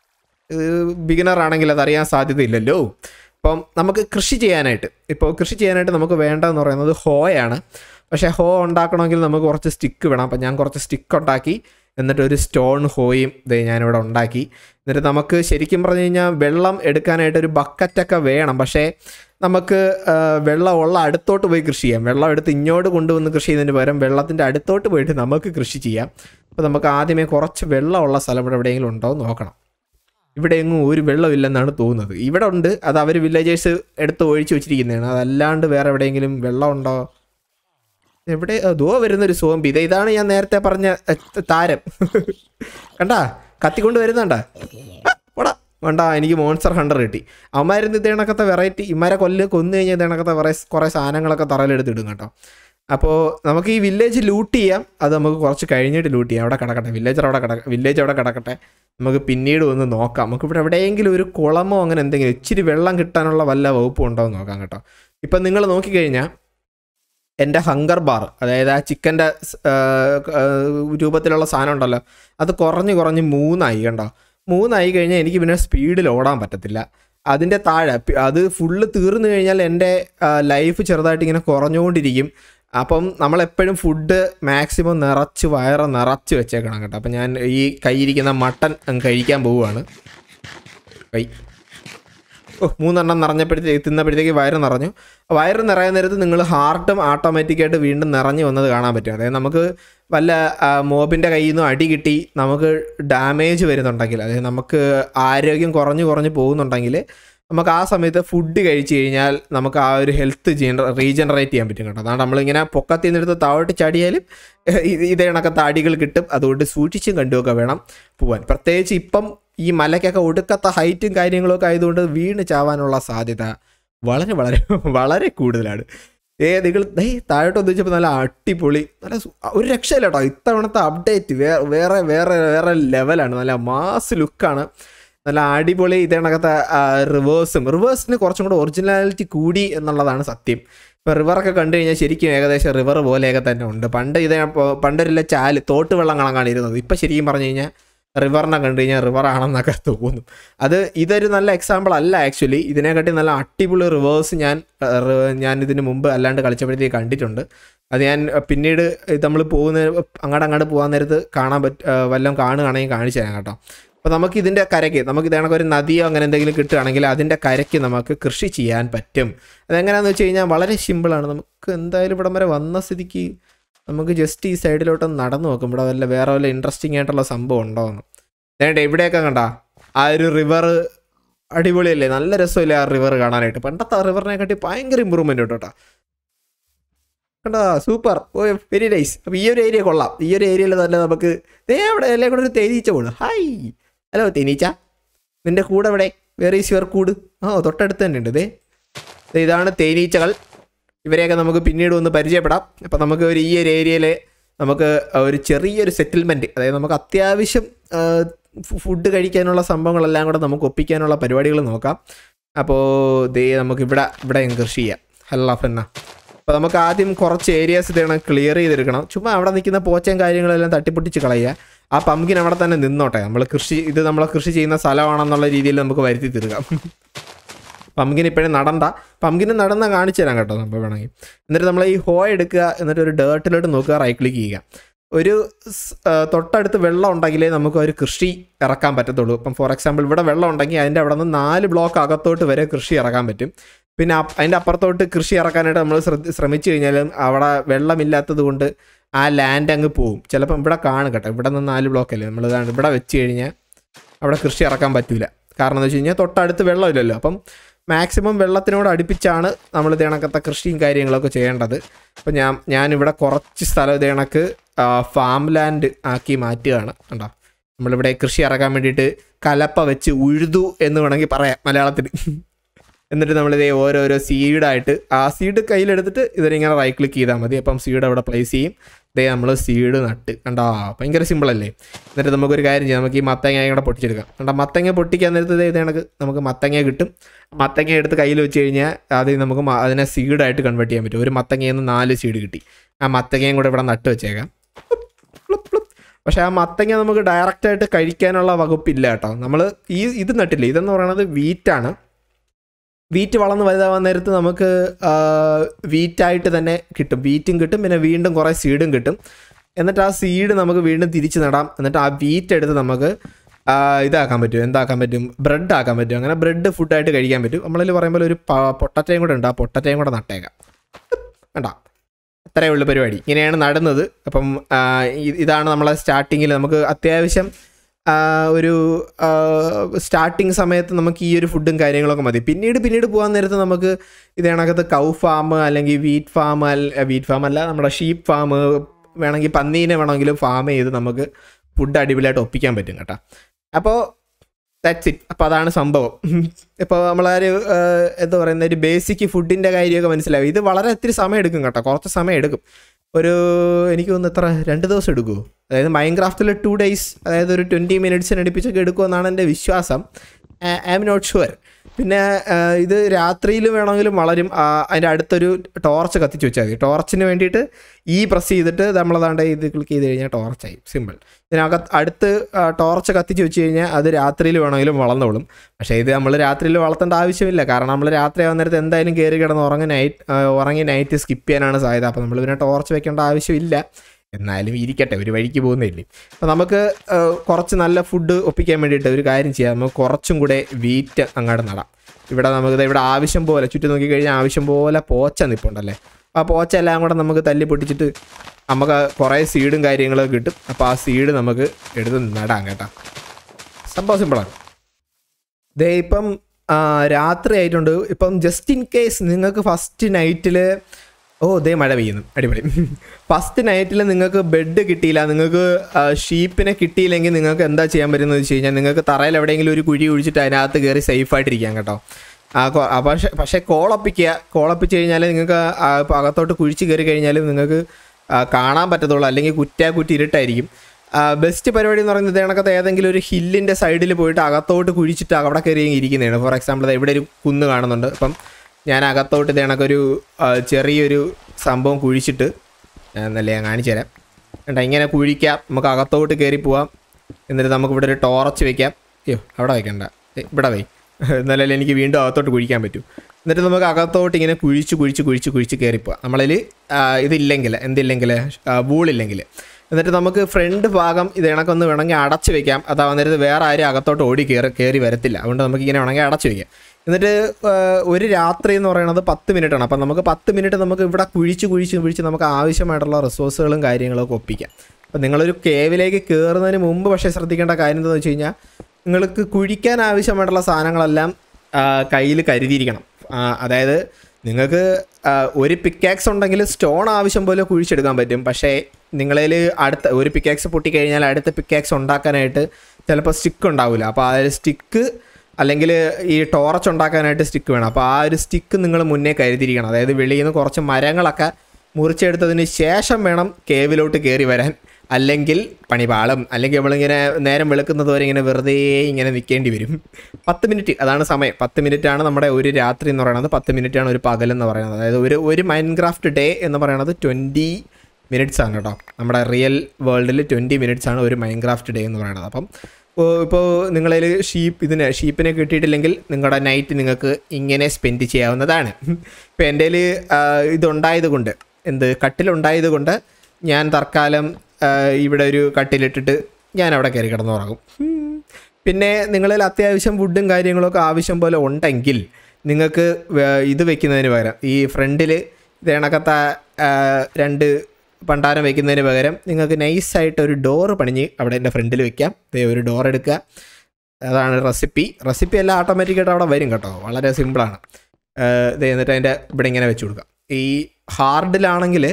ബിഗിനർ ആണെങ്കിൽ അതറിയാൻ സാധ്യതയില്ലല്ലോ അപ്പം നമുക്ക് കൃഷി ചെയ്യാനായിട്ട് ഇപ്പോൾ കൃഷി ചെയ്യാനായിട്ട് നമുക്ക് വേണ്ടതെന്ന് പറയുന്നത് ഹോയാണ് പക്ഷേ ഹോ ഉണ്ടാക്കണമെങ്കിൽ നമുക്ക് കുറച്ച് സ്റ്റിക്ക് വേണം അപ്പം ഞാൻ കുറച്ച് സ്റ്റിക്ക് ഉണ്ടാക്കി എന്നിട്ട് ഒരു സ്റ്റോൺ ഹോയും ഇത് ഞാനിവിടെ ഉണ്ടാക്കി എന്നിട്ട് നമുക്ക് ശരിക്കും പറഞ്ഞു കഴിഞ്ഞാൽ വെള്ളം എടുക്കാനായിട്ട് ഒരു ബക്കറ്റൊക്കെ വേണം പക്ഷേ നമുക്ക് ആ, വെള്ളമുള്ള അടുത്തോട്ട് പോയി കൃഷി ചെയ്യാം വെള്ളം എടുത്ത് ഇങ്ങോട്ട് കൊണ്ടുവന്ന് കൃഷി ചെയ്യുന്നതിന് പകരം വെള്ളത്തിൻ്റെ അടുത്തോട്ട് പോയിട്ട് നമുക്ക് കൃഷി ചെയ്യാം അപ്പോൾ നമുക്ക് ആദ്യമേ കുറച്ച് വെള്ളമുള്ള സ്ഥലം ഇവിടെ എവിടെയെങ്കിലും ഉണ്ടോ എന്ന് നോക്കണം ഇവിടെ എങ്ങും ഒരു വെള്ളമില്ലെന്നാണ് തോന്നുന്നത് ഇവിടെ ഉണ്ട് അത് അവർ വില്ലേജേഴ്സ് എടുത്ത് ഒഴിച്ച് വെച്ചിരിക്കുന്നതാണ് അതല്ലാണ്ട് വേറെ എവിടെയെങ്കിലും വെള്ളം ഉണ്ടോ എവിടെ ദോ വരുന്നൊരു സോംബി ഇത് ഇതാണ് ഞാൻ നേരത്തെ പറഞ്ഞ എ, താരം കണ്ടാ കത്തിക്കൊണ്ട് വരുന്നുണ്ടാ പോടാ വേണ്ട എനിക്ക് മോൺസ്റ്റർ ഹണ്ടർ കിട്ടി അവന്മാരിന്ന് ഇതേണക്കത്തെ വെറൈറ്റി ഇമാരെ കൊല്ല് കൊന്നു കഴിഞ്ഞാൽ ഇതേണക്കത്തെ കുറേ കുറേ സാധനങ്ങളൊക്കെ തറയിലെടുത്തിടും കേട്ടോ അപ്പോൾ നമുക്ക് ഈ വില്ലേജ് ലൂട്ട് ചെയ്യാം അത് നമുക്ക് കുറച്ച് കഴിഞ്ഞിട്ട് ലൂട്ട് ചെയ്യാം അവിടെ കിടക്കട്ടെ വില്ലേജർ അവിടെ കിടക്ക വില്ലേജ് അവിടെ കിടക്കട്ടെ നമുക്ക് പിന്നീട് ഒന്ന് നോക്കാം നമുക്ക് ഇവിടെ എവിടെയെങ്കിലും ഒരു കുളമോ അങ്ങനെ എന്തെങ്കിലും ഇച്ചിരി വെള്ളം കിട്ടാനുള്ള വല്ല വകുപ്പും ഉണ്ടോ എന്ന് നോക്കാം കേട്ടോ ഇപ്പം നിങ്ങൾ നോക്കിക്കഴിഞ്ഞാൽ എൻ്റെ ഹങ്കർ ബാർ അതായത് ആ ചിക്കൻ്റെ രൂപത്തിലുള്ള സാധനം ഉണ്ടല്ലോ അത് കുറഞ്ഞ് കുറഞ്ഞ് മൂന്നായി കണ്ടോ മൂന്നായി കഴിഞ്ഞാൽ എനിക്ക് പിന്നെ സ്പീഡിൽ ഓടാൻ പറ്റത്തില്ല അതിൻ്റെ താഴെ പി- അത് ഫുള്ള് തീർന്നു കഴിഞ്ഞാൽ എൻ്റെ ലൈഫ് ചെറുതായിട്ട് ഇങ്ങനെ കുറഞ്ഞുകൊണ്ടിരിക്കും അപ്പം നമ്മളെപ്പോഴും ഫുഡ് മാക്സിമം നിറച്ച് വയറ് നിറച്ച് വെച്ചേക്കണം കേട്ടോ അപ്പം ഞാൻ ഈ കൈയിരിക്കുന്ന മട്ടൻ അങ്ങ് കഴിക്കാൻ പോവുകയാണ് കൈ ഓ മൂന്നെണ്ണം നിറഞ്ഞപ്പോഴത്തേക്ക് തിന്നപ്പോഴത്തേക്ക് വയറ് നിറഞ്ഞു വയറ് നിറയുന്ന നേരത്ത് നിങ്ങൾ ഹാർട്ടും ഓട്ടോമാറ്റിക്കായിട്ട് വീണ്ടും നിറഞ്ഞു വന്നത് കാണാൻ പറ്റും അതായത് നമുക്ക് വല്ല മോബിൻ്റെ കയ്യിൽ നിന്നും അടി കിട്ടി നമുക്ക് ഡാമേജ് വരുന്നുണ്ടെങ്കിൽ അതായത് നമുക്ക് ആരോഗ്യം കുറഞ്ഞു കുറഞ്ഞു പോകുന്നുണ്ടെങ്കിൽ നമുക്ക് ആ സമയത്ത് ഫുഡ് കഴിച്ചു കഴിഞ്ഞാൽ നമുക്ക് ആ ഒരു ഹെൽത്ത് ജനറ റീജനറേറ്റ് ചെയ്യാൻ പറ്റും കേട്ടോ അതാണ് നമ്മളിങ്ങനെ പൊക്കത്തിൽ നിന്നെടുത്ത് താഴോട്ട് ചാടിയാലും ഇത് ഇതേ കണക്കത്തെ അടികൾ കിട്ടും അതുകൊണ്ട് സൂക്ഷിച്ചും കണ്ടുമൊക്കെ വേണം പോവാൻ പ്രത്യേകിച്ച് ഇപ്പം ഈ മലയ്ക്കൊക്കെ ഒടുക്കത്തെ ഹൈറ്റും കാര്യങ്ങളൊക്കെ ആയതുകൊണ്ട് വീണ് ചാവാനുള്ള സാധ്യത വളരെ വളരെ വളരെ കൂടുതലാണ് ഏ നിങ്ങൾ ദേ താഴോട്ട് ഒന്നിച്ചപ്പോൾ നല്ല അടിപൊളി നല്ല സു- ഒരു രക്ഷയില്ല കേട്ടോ ഇത്തവണത്തെ അപ്ഡേറ്റ് വേറെ വേറെ വേറെ വേറെ ലെവലാണ് നല്ല മാസ് ലുക്കാണ് നല്ല അടിപൊളി ഇതേണക്കത്തെ റിവേഴ്സും റിവേഴ്സിന് കുറച്ചും കൂടെ ഒറിജിനാലിറ്റി കൂടി എന്നുള്ളതാണ് സത്യം ഇപ്പോൾ റിവറൊക്കെ കണ്ടു കഴിഞ്ഞാൽ ശരിക്കും ഏകദേശം റിവർ പോലെയൊക്കെ തന്നെ ഉണ്ട് പണ്ട് ഇതേ പ- പണ്ടൊരില്ല ചാല് തോട്ട് വെള്ളം കാണാൻ ഇരുന്നത് ഇപ്പം ശരിക്കും പറഞ്ഞു കഴിഞ്ഞാൽ റിവറിനെ കണ്ടു കഴിഞ്ഞാൽ റിവർ ആണെന്നൊക്കെ തോന്നും അത് ഇതൊരു നല്ല എക്സാമ്പിൾ അല്ല ആക്ച്വലി ഇതിനെക്കാട്ടി നല്ല അടിപൊളി റിവേഴ്സ് ഞാൻ ആ, റി- ഞാൻ ഇതിന് മുമ്പ് അല്ലാണ്ട് കളിച്ചപ്പോഴത്തേക്ക് കണ്ടിട്ടുണ്ട് അത് ഞാൻ ആ, പിന്നീട് നമ്മൾ പോകുന്ന അങ്ങോട്ട് അങ്ങോട്ട് പോകാൻ നേരത്ത് കാണാൻ പറ്റ ആ, വല്ലതും കാണുകയാണെങ്കിൽ കാണിച്ചു തരാം കേട്ടോ അപ്പോൾ നമുക്ക് ഇതിൻ്റെ കരയ്ക്ക് നമുക്ക് ഇതേണക്ക് ഒരു നദിയോ അങ്ങനെ എന്തെങ്കിലും കിട്ടുകയാണെങ്കിൽ അതിൻ്റെ കരയ്ക്ക് നമുക്ക് കൃഷി ചെയ്യാൻ പറ്റും അതെങ്ങനെയാണെന്ന് വെച്ച് കഴിഞ്ഞാൽ വളരെ സിമ്പിളാണ് നമുക്ക് എന്തായാലും ഇവിടം വരെ വന്ന സ്ഥിതിക്ക് നമുക്ക് ജസ്റ്റ് ഈ സൈഡിലോട്ട് നടന്നു നോക്കും ഇവിടെ വല്ല വേറെ വല്ല ഇൻട്രസ്റ്റിംഗ് ആയിട്ടുള്ള സംഭവം ഉണ്ടോ എന്ന് വേണ്ട ഇവിടെയൊക്കെ കണ്ട ആ ഒരു റിവർ അടിപൊളിയല്ലേ നല്ല രസമില്ലേ ആ റിവർ കാണാനായിട്ട് പണ്ടത്തെ റിവറിനെ കാട്ടി ഭയങ്കര ഇമ്പ്രൂവ്മെന്റ് കേട്ടോ കണ്ടാ സൂപ്പർ ഓ വെരി നൈസ് അപ്പോൾ ഈ ഒരു ഏരിയ കൊള്ളാം ഈ ഒരു ഏരിയയിൽ തന്നെ നമുക്ക് ദേ അവിടെ എല്ലാം കൂടെ ഒരു തേനീച്ച പോണു ഹായ് ഹലോ തേനീച്ച നിന്റെ കൂടെ എവിടെ വേറെ ഈസ് യുവർ കൂട് ആ തൊട്ടടുത്ത് തന്നെ ഉണ്ട് ദേ ദേ ഇതാണ് തേനീച്ചകൾ ഇവരെയൊക്കെ നമുക്ക് പിന്നീട് ഒന്ന് പരിചയപ്പെടാം അപ്പം നമുക്ക് ഒരു ഈ ഒരു ഏരിയയിൽ നമുക്ക് ഒരു ചെറിയൊരു സെറ്റിൽമെൻറ്റ് അതായത് നമുക്ക് അത്യാവശ്യം ഫുഡ് കഴിക്കാനുള്ള സംഭവങ്ങളെല്ലാം കൂടെ നമുക്ക് ഒപ്പിക്കാനുള്ള പരിപാടികൾ നോക്കാം അപ്പോൾ ദേ നമുക്ക് ഇവിടെ ഇവിടെ കൃഷി ചെയ്യാം ഹല്ല ഫെന്ന അപ്പോൾ നമുക്ക് ആദ്യം കുറച്ച് ഏരിയാസ് ഇതാണ് ക്ലിയർ ചെയ്തെടുക്കണം ചുമ്മാ അവിടെ നിൽക്കുന്ന പോച്ചയും കാര്യങ്ങളെല്ലാം തട്ടിപ്പൊട്ടിച്ച് കളയുക ആ പമ്പിൻ അവിടെ തന്നെ നിന്നോട്ടെ നമ്മൾ കൃഷി ഇത് നമ്മൾ കൃഷി ചെയ്യുന്ന സ്ഥലമാണെന്നുള്ള രീതിയിൽ നമുക്ക് വരുത്തി തീർക്കാം പമ്പിന് ഇപ്പോഴും നടണ്ട പമ്പിന് നടന്ന കാണിച്ചു തരാം കേട്ടോ നമ്മൾ വേണമെങ്കിൽ എന്നിട്ട് നമ്മൾ ഈ ഹോ എടുക്കുക എന്നിട്ട് ഒരു ഡേർട്ടിലോട്ട് നോക്കുക റൈറ്റ് ക്ലിക്ക് ചെയ്യുക ഒരു സ്- ആ, തൊട്ടടുത്ത് വെള്ളം ഉണ്ടെങ്കിലേ നമുക്ക് ഒരു കൃഷി ഇറക്കാൻ പറ്റത്തുള്ളൂ ഇപ്പം ഫോർ എക്സാമ്പിൾ ഇവിടെ വെള്ളം ഉണ്ടെങ്കിൽ അതിൻ്റെ അവിടെ നിന്ന് നാല് ബ്ലോക്ക് അകത്തോട്ട് വരെ കൃഷി ഇറക്കാൻ പറ്റും പിന്നെ അപ്പ് അതിൻ്റെ അപ്പുറത്തോട്ട് കൃഷി ഇറക്കാനായിട്ട് നമ്മൾ ശ്രദ്ധ ശ്രമിച്ചു കഴിഞ്ഞാലും അവിടെ വെള്ളമില്ലാത്തത് കൊണ്ട് ആ ലാൻഡ് അങ്ങ് പോവും ചിലപ്പം ഇവിടെ കാണും കേട്ടോ ഇവിടെ നിന്ന് നാല് ബ്ലോക്കല്ലേ നമ്മൾ ഇതാണ് ഇവിടെ വെച്ച് കഴിഞ്ഞാൽ അവിടെ കൃഷി ഇറക്കാൻ പറ്റൂല കാരണം എന്ന് വെച്ച് കഴിഞ്ഞാൽ തൊട്ടടുത്ത് വെള്ളമില്ലല്ലോ അപ്പം മാക്സിമം വെള്ളത്തിനോട് അടുപ്പിച്ചാണ് നമ്മൾ ഇത് കണക്കത്തെ കൃഷിയും കാര്യങ്ങളൊക്കെ ചെയ്യേണ്ടത് അപ്പം ഞാൻ ഞാനിവിടെ കുറച്ച് സ്ഥലം ഇത് കണക്ക് ഫാം ലാൻഡ് ആക്കി മാറ്റുകയാണ് കണ്ടോ നമ്മളിവിടെ കൃഷി ഇറക്കാൻ വേണ്ടിയിട്ട് കലപ്പ വെച്ച് ഉഴുതു എന്ന് വേണമെങ്കിൽ പറയാം മലയാളത്തിൽ എന്നിട്ട് നമ്മളിതേ ഓരോരോ സീഡായിട്ട് ആ സീഡ് കയ്യിലെടുത്തിട്ട് ഇതിനിങ്ങനെ റൈറ്റ് ക്ലിക്ക് ചെയ്താൽ മതി അപ്പം സീഡ് അവിടെ പ്ലേസ് ചെയ്യും ഇതേ നമ്മൾ സീഡ് നട്ട് കണ്ടാ ഭയങ്കര സിമ്പിളല്ലേ എന്നിട്ട് നമുക്കൊരു കാര്യം ചെയ്യാം നമുക്ക് ഈ മത്തങ്ങ കൂടെ പൊട്ടിച്ചെടുക്കാം കണ്ടാ മത്തങ്ങ പൊട്ടിക്കാൻ നേരത്തെ ഇതേ ഇത് കണക്ക് നമുക്ക് മത്തങ്ങ കിട്ടും മത്തങ്ങ എടുത്ത് കയ്യിൽ വെച്ച് കഴിഞ്ഞാൽ അത് നമുക്ക് മ- അതിനെ സീഡായിട്ട് കൺവേർട്ട് ചെയ്യാൻ പറ്റും ഒരു മത്തങ്ങയിൽ നിന്ന് നാല് സീഡ് കിട്ടി ആ മത്തങ്ങയും കൂടെ ഇവിടെ നട്ട് വെച്ചേക്കാം പ്ലുപ്പ് പ്ലുപ്പ്. പക്ഷെ ആ മത്തങ്ങ നമുക്ക് ഡയറക്റ്റായിട്ട് കഴിക്കാനുള്ള വകുപ്പില്ല കേട്ടോ നമ്മൾ ഈ ഇത് നട്ടില്ല ഇതെന്ന് പറയുന്നത് വീറ്റാണ് വീറ്റ് വളർന്ന് വലുതാവാൻ നേരത്ത് നമുക്ക് ആ, വീറ്റായിട്ട് തന്നെ കിട്ടും വീറ്റും കിട്ടും പിന്നെ വീണ്ടും കുറേ സീഡും കിട്ടും എന്നിട്ട് ആ സീഡ് നമുക്ക് വീണ്ടും തിരിച്ച് നടാം എന്നിട്ട് ആ വീറ്റ് എടുത്ത് നമുക്ക് ആ, ഇതാക്കാൻ പറ്റും എന്താക്കാൻ പറ്റും ബ്രെഡ് ആക്കാൻ പറ്റും അങ്ങനെ ബ്രെഡ് ഫുഡായിട്ട് കഴിക്കാൻ പറ്റും നമ്മളിൽ പറയുമ്പോൾ ഒരു പൊട്ടറ്റയും കൂടെ ഉണ്ട് ആ പൊട്ടറ്റയും കൂടെ നട്ടേക്കാം വേണ്ട അത്രയേ ഉള്ളൂ പരിപാടി ഇങ്ങനെയാണ് നടുന്നത് അപ്പം ആ, ഇ- ഇതാണ് നമ്മളെ സ്റ്റാർട്ടിങ്ങിൽ നമുക്ക് അത്യാവശ്യം ആ, ഒരു സ്റ്റാർട്ടിങ് സമയത്ത് നമുക്ക് ഈ ഒരു ഫുഡും കാര്യങ്ങളൊക്കെ മതി പിന്നീട് പിന്നീട് പോകാൻ നേരത്ത് നമുക്ക് ഇത് കണക്കത്ത് കൗ ഫാം അല്ലെങ്കിൽ വീറ്റ് ഫാം അല്ല വീറ്റ് ഫാം അല്ല നമ്മുടെ ഷീപ്പ് ഫാം വേണമെങ്കിൽ പന്നീനെ വേണമെങ്കിലും ഫാം ചെയ്ത് നമുക്ക് ഫുഡ് അടിപൊളിയായിട്ട് ഒപ്പിക്കാൻ പറ്റും കേട്ടോ അപ്പോൾ ദാറ്റ്സ് ഇറ്റ് അപ്പോൾ അതാണ് സംഭവം ഇപ്പോൾ നമ്മളൊരു ഏഹ്, എന്താ പറയുന്ന ഒരു ബേസിക് ഫുഡിൻ്റെ കാര്യമൊക്കെ മനസ്സിലാവും ഇത് വളരെ ഒത്തിരി സമയം എടുക്കും കേട്ടോ കുറച്ച് സമയം എടുക്കും ഒരു എനിക്ക് തോന്നുന്നു എത്ര രണ്ട് ദിവസം എടുക്കുമോ അതായത് മൈൻക്രാഫ്റ്റിൽ ടു ഡേയ്സ് അതായത് ഒരു ട്വൻറ്റി മിനിറ്റ്സിന് അടുപ്പിച്ചൊക്കെ എടുക്കുമെന്നാണ് എൻ്റെ വിശ്വാസം ഐ എം നോട്ട് ഷുവർ പിന്നെ ആ, ഇത് രാത്രിയിൽ വേണമെങ്കിലും വളരും ആ, അതിൻ്റെ അടുത്തൊരു ടോർച്ച് കത്തിച്ച് വെച്ചാൽ മതി ടോർച്ചിന് വേണ്ടിയിട്ട് ഈ പ്രസ് ചെയ്തിട്ട് നമ്മളതാണ്ട് ഇത് ക്ലിക്ക് ചെയ്ത് കഴിഞ്ഞാൽ ടോർച്ചായി സിമ്പിൾ ഇതിനകത്ത് അടുത്ത് ആ, ടോർച്ച് കത്തിച്ച് വെച്ച് കഴിഞ്ഞാൽ അത് രാത്രിയിൽ വേണമെങ്കിലും വളർന്നോളും പക്ഷേ ഇത് നമ്മൾ രാത്രിയിൽ വളർത്തേണ്ട ആവശ്യമില്ല കാരണം നമ്മൾ രാത്രി ആവുന്ന നേരത്ത് എന്തായാലും കയറി കിടന്ന് ഉറങ്ങി നൈറ്റ് ആ, ഉറങ്ങി നൈറ്റ് സ്കിപ്പ് ചെയ്യാനാണ് സാധ്യത അപ്പോൾ നമ്മൾ പിന്നെ ടോർച്ച് വെക്കേണ്ട ആവശ്യമില്ല എന്നാലും ഇരിക്കട്ടെ ഒരു വഴിക്ക് പോകുന്നില്ലേ അപ്പോൾ നമുക്ക് ആ, കുറച്ച് നല്ല ഫുഡ് ഒപ്പിക്കാൻ വേണ്ടിയിട്ട് ഒരു കാര്യം ചെയ്യാം നമുക്ക് കുറച്ചും കൂടെ വീറ്റ് അങ്ങോട്ട് നടാം ഇവിടെ നമുക്ക് ഇവിടെ ആവശ്യം പോലെ ചുറ്റും നോക്കിക്കഴിഞ്ഞാൽ ആവശ്യം പോലെ പോച്ച നിൽപ്പുണ്ടല്ലേ ആ പോച്ച എല്ലാം കൂടെ നമുക്ക് തല്ലി പൊട്ടിച്ചിട്ട് നമുക്ക് കുറേ സീഡും കാര്യങ്ങളൊക്കെ കിട്ടും അപ്പോൾ ആ സീഡ് നമുക്ക് എടുത്ത് നടാം കേട്ടോ സംഭവം സിമ്പിളാണ് ദേ ഇപ്പം ആ, രാത്രി ആയിട്ടുണ്ട് ഇപ്പം ജസ്റ്റ് ഇൻ കേസ് നിങ്ങൾക്ക് ഫസ്റ്റ് നൈറ്റിൽ ഓ ദേ മഴ പെയ്യുന്നു അടിപൊളി ഫസ്റ്റ് നൈറ്റിൽ നിങ്ങൾക്ക് ബെഡ് കിട്ടിയില്ല നിങ്ങൾക്ക് ഷീപ്പിനെ കിട്ടിയില്ലെങ്കിൽ നിങ്ങൾക്ക് എന്താ ചെയ്യാൻ പറ്റുന്നത് വെച്ച് കഴിഞ്ഞാൽ നിങ്ങൾക്ക് തറയിൽ എവിടെയെങ്കിലും ഒരു കുഴി ഒഴിച്ചിട്ട് അതിനകത്ത് കയറി സേഫായിട്ടിരിക്കാം കേട്ടോ ആ കൊ- ആ, പക്ഷേ പക്ഷേ കോളപ്പിക്കുക കോളപ്പിച്ച് കഴിഞ്ഞാൽ നിങ്ങൾക്ക് ആ, ഇപ്പം അകത്തോട്ട് കുഴിച്ച് കയറി കഴിഞ്ഞാലും നിങ്ങൾക്ക് ആ, കാണാൻ പറ്റത്തുള്ളൂ അല്ലെങ്കിൽ കുറ്റാ കുറ്റി ഇരുട്ടായിരിക്കും ബെസ്റ്റ് പരിപാടി എന്ന് പറയുന്നത് കണക്കത്തെ ഏതെങ്കിലും ഒരു ഹില്ലിൻ്റെ സൈഡിൽ പോയിട്ട് അകത്തോട്ട് കുഴിച്ചിട്ട് അവിടെ കയറി ഇരിക്കുന്നതാണ് ഫോർ എക്സാമ്പിൾ ഇവിടെ ഒരു കുന്ന് കാണുന്നുണ്ട് അപ്പം ഞാൻ അകത്തോട്ട് ഇത് കണക്കൊരു ആ, ചെറിയൊരു സംഭവം കുഴിച്ചിട്ട് എന്നല്ലേ ഞാൻ കാണിച്ചു തരാം വേണ്ട ഇങ്ങനെ കുഴിക്കാം നമുക്ക് അകത്തോട്ട് കയറി പോവാം എന്നിട്ട് നമുക്ക് ഇവിടെ ഒരു ടോർച്ച് വെക്കാം അയ്യോ അവിടെ വെക്കണ്ട ഏ, ഇവിടെ വൈ എന്നാലല്ലേ എനിക്ക് വീണ്ടും അകത്തോട്ട് കുഴിക്കാൻ പറ്റൂ എന്നിട്ട് നമുക്ക് അകത്തോട്ട് ഇങ്ങനെ കുഴിച്ച് കുഴിച്ച് കുഴിച്ച് കുഴിച്ച് കയറിപ്പോവാം നമ്മളിൽ ഇതില്ലെങ്കിൽ എന്തില്ലെങ്കിൽ വൂളില്ലെങ്കിൽ എന്നിട്ട് നമുക്ക് ഫ്രണ്ട് ഭാഗം ഇത് കണക്കൊന്ന് വേണമെങ്കിൽ അടച്ച് വെക്കാം അതാവുന്നേരത്ത് വേറെ ആരും അകത്തോട്ട് ഓടി കയറി കയറി വരത്തില്ല അതുകൊണ്ട് നമുക്ക് ഇങ്ങനെ വേണമെങ്കിൽ അടച്ച് വെക്കാം എന്നിട്ട് ആ, ഒരു രാത്രി എന്ന് പറയുന്നത് പത്ത് മിനിറ്റ് ആണ് അപ്പം നമുക്ക് പത്ത് മിനിറ്റ് നമുക്ക് ഇവിടെ കുഴിച്ച് കുഴിച്ച് കുഴിച്ച് നമുക്ക് ആവശ്യമായിട്ടുള്ള റിസോഴ്സുകളും കാര്യങ്ങളൊക്കെ ഒപ്പിക്കാം അപ്പം നിങ്ങളൊരു കേവിലേക്ക് കയറുന്നതിന് മുമ്പ് പക്ഷേ ശ്രദ്ധിക്കേണ്ട കാര്യം എന്താണെന്ന് വെച്ച് കഴിഞ്ഞാൽ നിങ്ങൾക്ക് കുഴിക്കാൻ ആവശ്യമായിട്ടുള്ള സാധനങ്ങളെല്ലാം കയ്യിൽ കരുതിയിരിക്കണം ആ, അതായത് നിങ്ങൾക്ക് ആ, ഒരു പിക്കാക്സ് ഉണ്ടെങ്കിൽ സ്റ്റോൺ ആവശ്യം പോലെ കുഴിച്ചെടുക്കാൻ പറ്റും പക്ഷേ നിങ്ങളിൽ അടുത്ത ഒരു പിക്കാക്സ് പൊട്ടിക്കഴിഞ്ഞാൽ അടുത്ത പിക്കാക്സ് ഉണ്ടാക്കാനായിട്ട് ചിലപ്പോൾ സ്റ്റിക്ക് ഉണ്ടാവില്ല അപ്പോൾ ആ ഒരു സ്റ്റിക്ക് അല്ലെങ്കിൽ ഈ ടോർച്ച് ഉണ്ടാക്കാനായിട്ട് സ്റ്റിക്ക് വേണം അപ്പോൾ ആ ഒരു സ്റ്റിക്ക് നിങ്ങൾ മുന്നേ കരുതിയിരിക്കണം അതായത് വെളിയിൽ നിന്ന് കുറച്ച് മരങ്ങളൊക്കെ മുറിച്ചെടുത്തതിന് ശേഷം വേണം കേവിലോട്ട് കയറി വരാൻ അല്ലെങ്കിൽ പണിപാളും അല്ലെങ്കിൽ നമ്മളിങ്ങനെ നേരം വെളുക്കുന്നത് വരെ ഇങ്ങനെ വെറുതെ ഇങ്ങനെ നിൽക്കേണ്ടി വരും പത്ത് മിനിറ്റ് അതാണ് സമയം പത്ത് മിനിറ്റ് ആണ് നമ്മുടെ ഒരു രാത്രി എന്ന് പറയുന്നത് പത്ത് മിനിറ്റ് ആണ് ഒരു പകൽ എന്ന് പറയുന്നത് അതായത് ഒരു ഒരു മൈൻക്രാഫ്റ്റ് ഡേ എന്ന് പറയുന്നത് ട്വൻറ്റി മിനിറ്റ്സ് ആണ് കേട്ടോ നമ്മുടെ റിയൽ വേൾഡിൽ ട്വൻറ്റി മിനിറ്റ്സ് ആണ് ഒരു മൈൻക്രാഫ്റ്റ് ഡേ എന്ന് പറയുന്നത് അപ്പം ഇപ്പോൾ നിങ്ങളതിൽ ഷീപ്പ് ഇതിനെ ഷീപ്പിനെ കിട്ടിയിട്ടില്ലെങ്കിൽ നിങ്ങളുടെ നൈറ്റ് നിങ്ങൾക്ക് ഇങ്ങനെ സ്പെൻഡ് ചെയ്യാവുന്നതാണ് ഇപ്പോൾ എൻ്റെ കയ്യിൽ ഇതുണ്ടായത് കൊണ്ട് എന്ത് കട്ടിലുണ്ടായത് കൊണ്ട് ഞാൻ തൽക്കാലം ആ, ഇവിടെ ഒരു കട്ടിലിട്ടിട്ട് ഞാൻ അവിടെ കയറി കിടന്നുറങ്ങും ഉം. പിന്നെ നിങ്ങളിൽ അത്യാവശ്യം ഫുഡും കാര്യങ്ങളൊക്കെ ആവശ്യം പോലെ ഉണ്ടെങ്കിൽ നിങ്ങൾക്ക് വേ- ഇത് വെക്കുന്നതിന് പകരം ഈ ഫ്രണ്ടിൽ ഇത് കണക്കത്തെ ആ, രണ്ട് പണ്ടാരം വെക്കുന്നതിന് പകരം നിങ്ങൾക്ക് നൈസായിട്ട് ഒരു ഡോറ് പണിഞ്ഞ് അവിടെ എൻ്റെ ഫ്രണ്ടിൽ വെക്കാം ദേ ഒരു ഡോർ എടുക്കുക അതാണ് റെസിപ്പി റെസിപ്പി എല്ലാം ഓട്ടോമാറ്റിക്കായിട്ട് അവിടെ വരും കേട്ടോ വളരെ സിമ്പിളാണ് ഇത് എന്നിട്ട് അതിൻ്റെ ഇവിടെ ഇങ്ങനെ വെച്ച് കൊടുക്കുക ഈ ഹാർഡിലാണെങ്കിൽ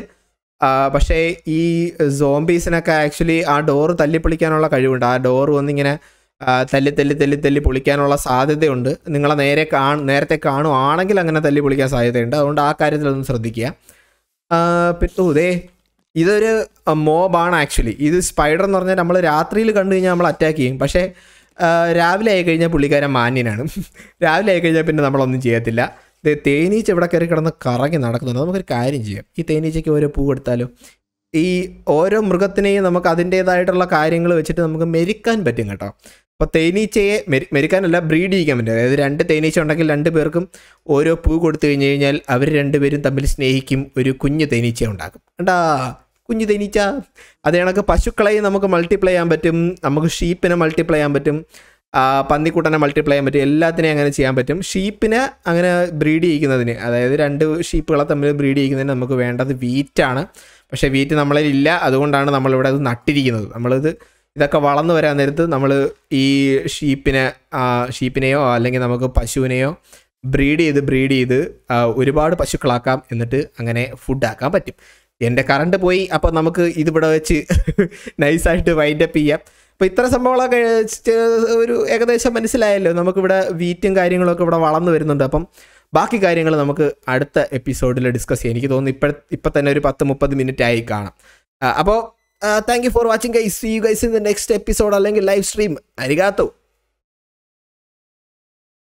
പക്ഷേ ഈ സോംബീസിനൊക്കെ ആക്ച്വലി ആ ഡോറ് തല്ലിപ്പൊളിക്കാനുള്ള കഴിവുണ്ട് ആ ഡോറ് വന്നിങ്ങനെ ആ, തല്ലി തല്ലി തല്ലി തല്ലി പൊളിക്കാനുള്ള സാധ്യതയുണ്ട് നിങ്ങളെ നേരെ കാണ നേരത്തെ കാണുവാണെങ്കിൽ അങ്ങനെ തല്ലി പൊളിക്കാൻ സാധ്യതയുണ്ട് അതുകൊണ്ട് ആ കാര്യത്തിലൊന്ന് ശ്രദ്ധിക്കുക ആ, പിന്നെ ഓ, ദേ ഇതൊരു മോബാണ് ആക്ച്വലി ഇത് സ്പൈഡർ എന്ന് പറഞ്ഞാൽ നമ്മൾ രാത്രിയിൽ കണ്ടു കഴിഞ്ഞാൽ നമ്മൾ അറ്റാക്ക് ചെയ്യും പക്ഷേ ആ, രാവിലെ ആയി കഴിഞ്ഞാൽ പുള്ളിക്കാരൻ മാന്യനാണ് രാവിലെ ആയി കഴിഞ്ഞാൽ പിന്നെ നമ്മളൊന്നും ചെയ്യത്തില്ല ഇത് തേനീച്ച ഇവിടെ കയറി കിടന്ന് കറങ്ങി നടക്കുന്നുണ്ട് നമുക്കൊരു കാര്യം ചെയ്യാം ഈ തേനീച്ചയ്ക്ക് ഓരോ പൂ കൊടുത്താലോ ഈ ഓരോ മൃഗത്തിനെയും നമുക്ക് അതിൻ്റേതായിട്ടുള്ള കാര്യങ്ങൾ വെച്ചിട്ട് നമുക്ക് മെരിക്കാൻ പറ്റും കേട്ടോ അപ്പോൾ തേനീച്ചയെ മെരി മെരിക്കാനല്ല ബ്രീഡ് ചെയ്യിക്കാൻ പറ്റും അതായത് രണ്ട് തേനീച്ച ഉണ്ടെങ്കിൽ രണ്ട് പേർക്കും ഓരോ പൂ കൊടുത്തു കഴിഞ്ഞ് കഴിഞ്ഞാൽ അവർ രണ്ടുപേരും തമ്മിൽ സ്നേഹിക്കും ഒരു കുഞ്ഞു തേനീച്ച ഉണ്ടാക്കും കണ്ടാ കുഞ്ഞു തേനീച്ച അത് കണക്ക് പശുക്കളെയും നമുക്ക് മൾട്ടിപ്ലൈ ചെയ്യാൻ പറ്റും നമുക്ക് ഷീപ്പിനെ മൾട്ടിപ്ലൈ ചെയ്യാൻ പറ്റും ആ, പന്നിക്കുട്ടനെ മൾട്ടിപ്ലൈ ചെയ്യാൻ പറ്റും എല്ലാത്തിനെയും അങ്ങനെ ചെയ്യാൻ പറ്റും ഷീപ്പിനെ അങ്ങനെ ബ്രീഡ് ചെയ്യിക്കുന്നതിന് അതായത് രണ്ട് ഷീപ്പുകളെ തമ്മിൽ ബ്രീഡ് ചെയ്യിക്കുന്നതിന് നമുക്ക് വേണ്ടത് വീറ്റാണ് പക്ഷേ വീറ്റ് നമ്മളിൽ ഇല്ല അതുകൊണ്ടാണ് നമ്മളിവിടെ അത് നട്ടിരിക്കുന്നത് നമ്മളിത് ഇതൊക്കെ വളർന്നു വരാൻ നേരത്ത് നമ്മൾ ഈ ഷീപ്പിനെ ആ, ഷീപ്പിനെയോ അല്ലെങ്കിൽ നമുക്ക് പശുവിനെയോ ബ്രീഡ് ചെയ്ത് ബ്രീഡ് ചെയ്ത് ആ, ഒരുപാട് പശുക്കളാക്കാം എന്നിട്ട് അങ്ങനെ ഫുഡാക്കാൻ പറ്റും എൻ്റെ കറണ്ട് പോയി അപ്പോൾ നമുക്ക് ഇതിവിടെ വെച്ച് നൈസായിട്ട് വൈൻഡപ്പ് ചെയ്യാം അപ്പോൾ ഇത്ര സംഭവങ്ങളൊക്കെ ചെ- ഒരു ഏകദേശം മനസ്സിലായല്ലോ നമുക്കിവിടെ വീറ്റും കാര്യങ്ങളൊക്കെ ഇവിടെ വളർന്നു വരുന്നുണ്ട് അപ്പം ബാക്കി കാര്യങ്ങൾ നമുക്ക് അടുത്ത എപ്പിസോഡിൽ ഡിസ്കസ് ചെയ്യാം എനിക്ക് തോന്നുന്നു ഇപ്പം ഇപ്പം തന്നെ ഒരു പത്ത് മുപ്പത് മിനിറ്റ് ആയി കാണാം അപ്പോൾ thank you for watching guys see you guys in the next episode അല്ലെങ്കിൽ ലൈവ് സ്ട്രീം അരികാത്തോ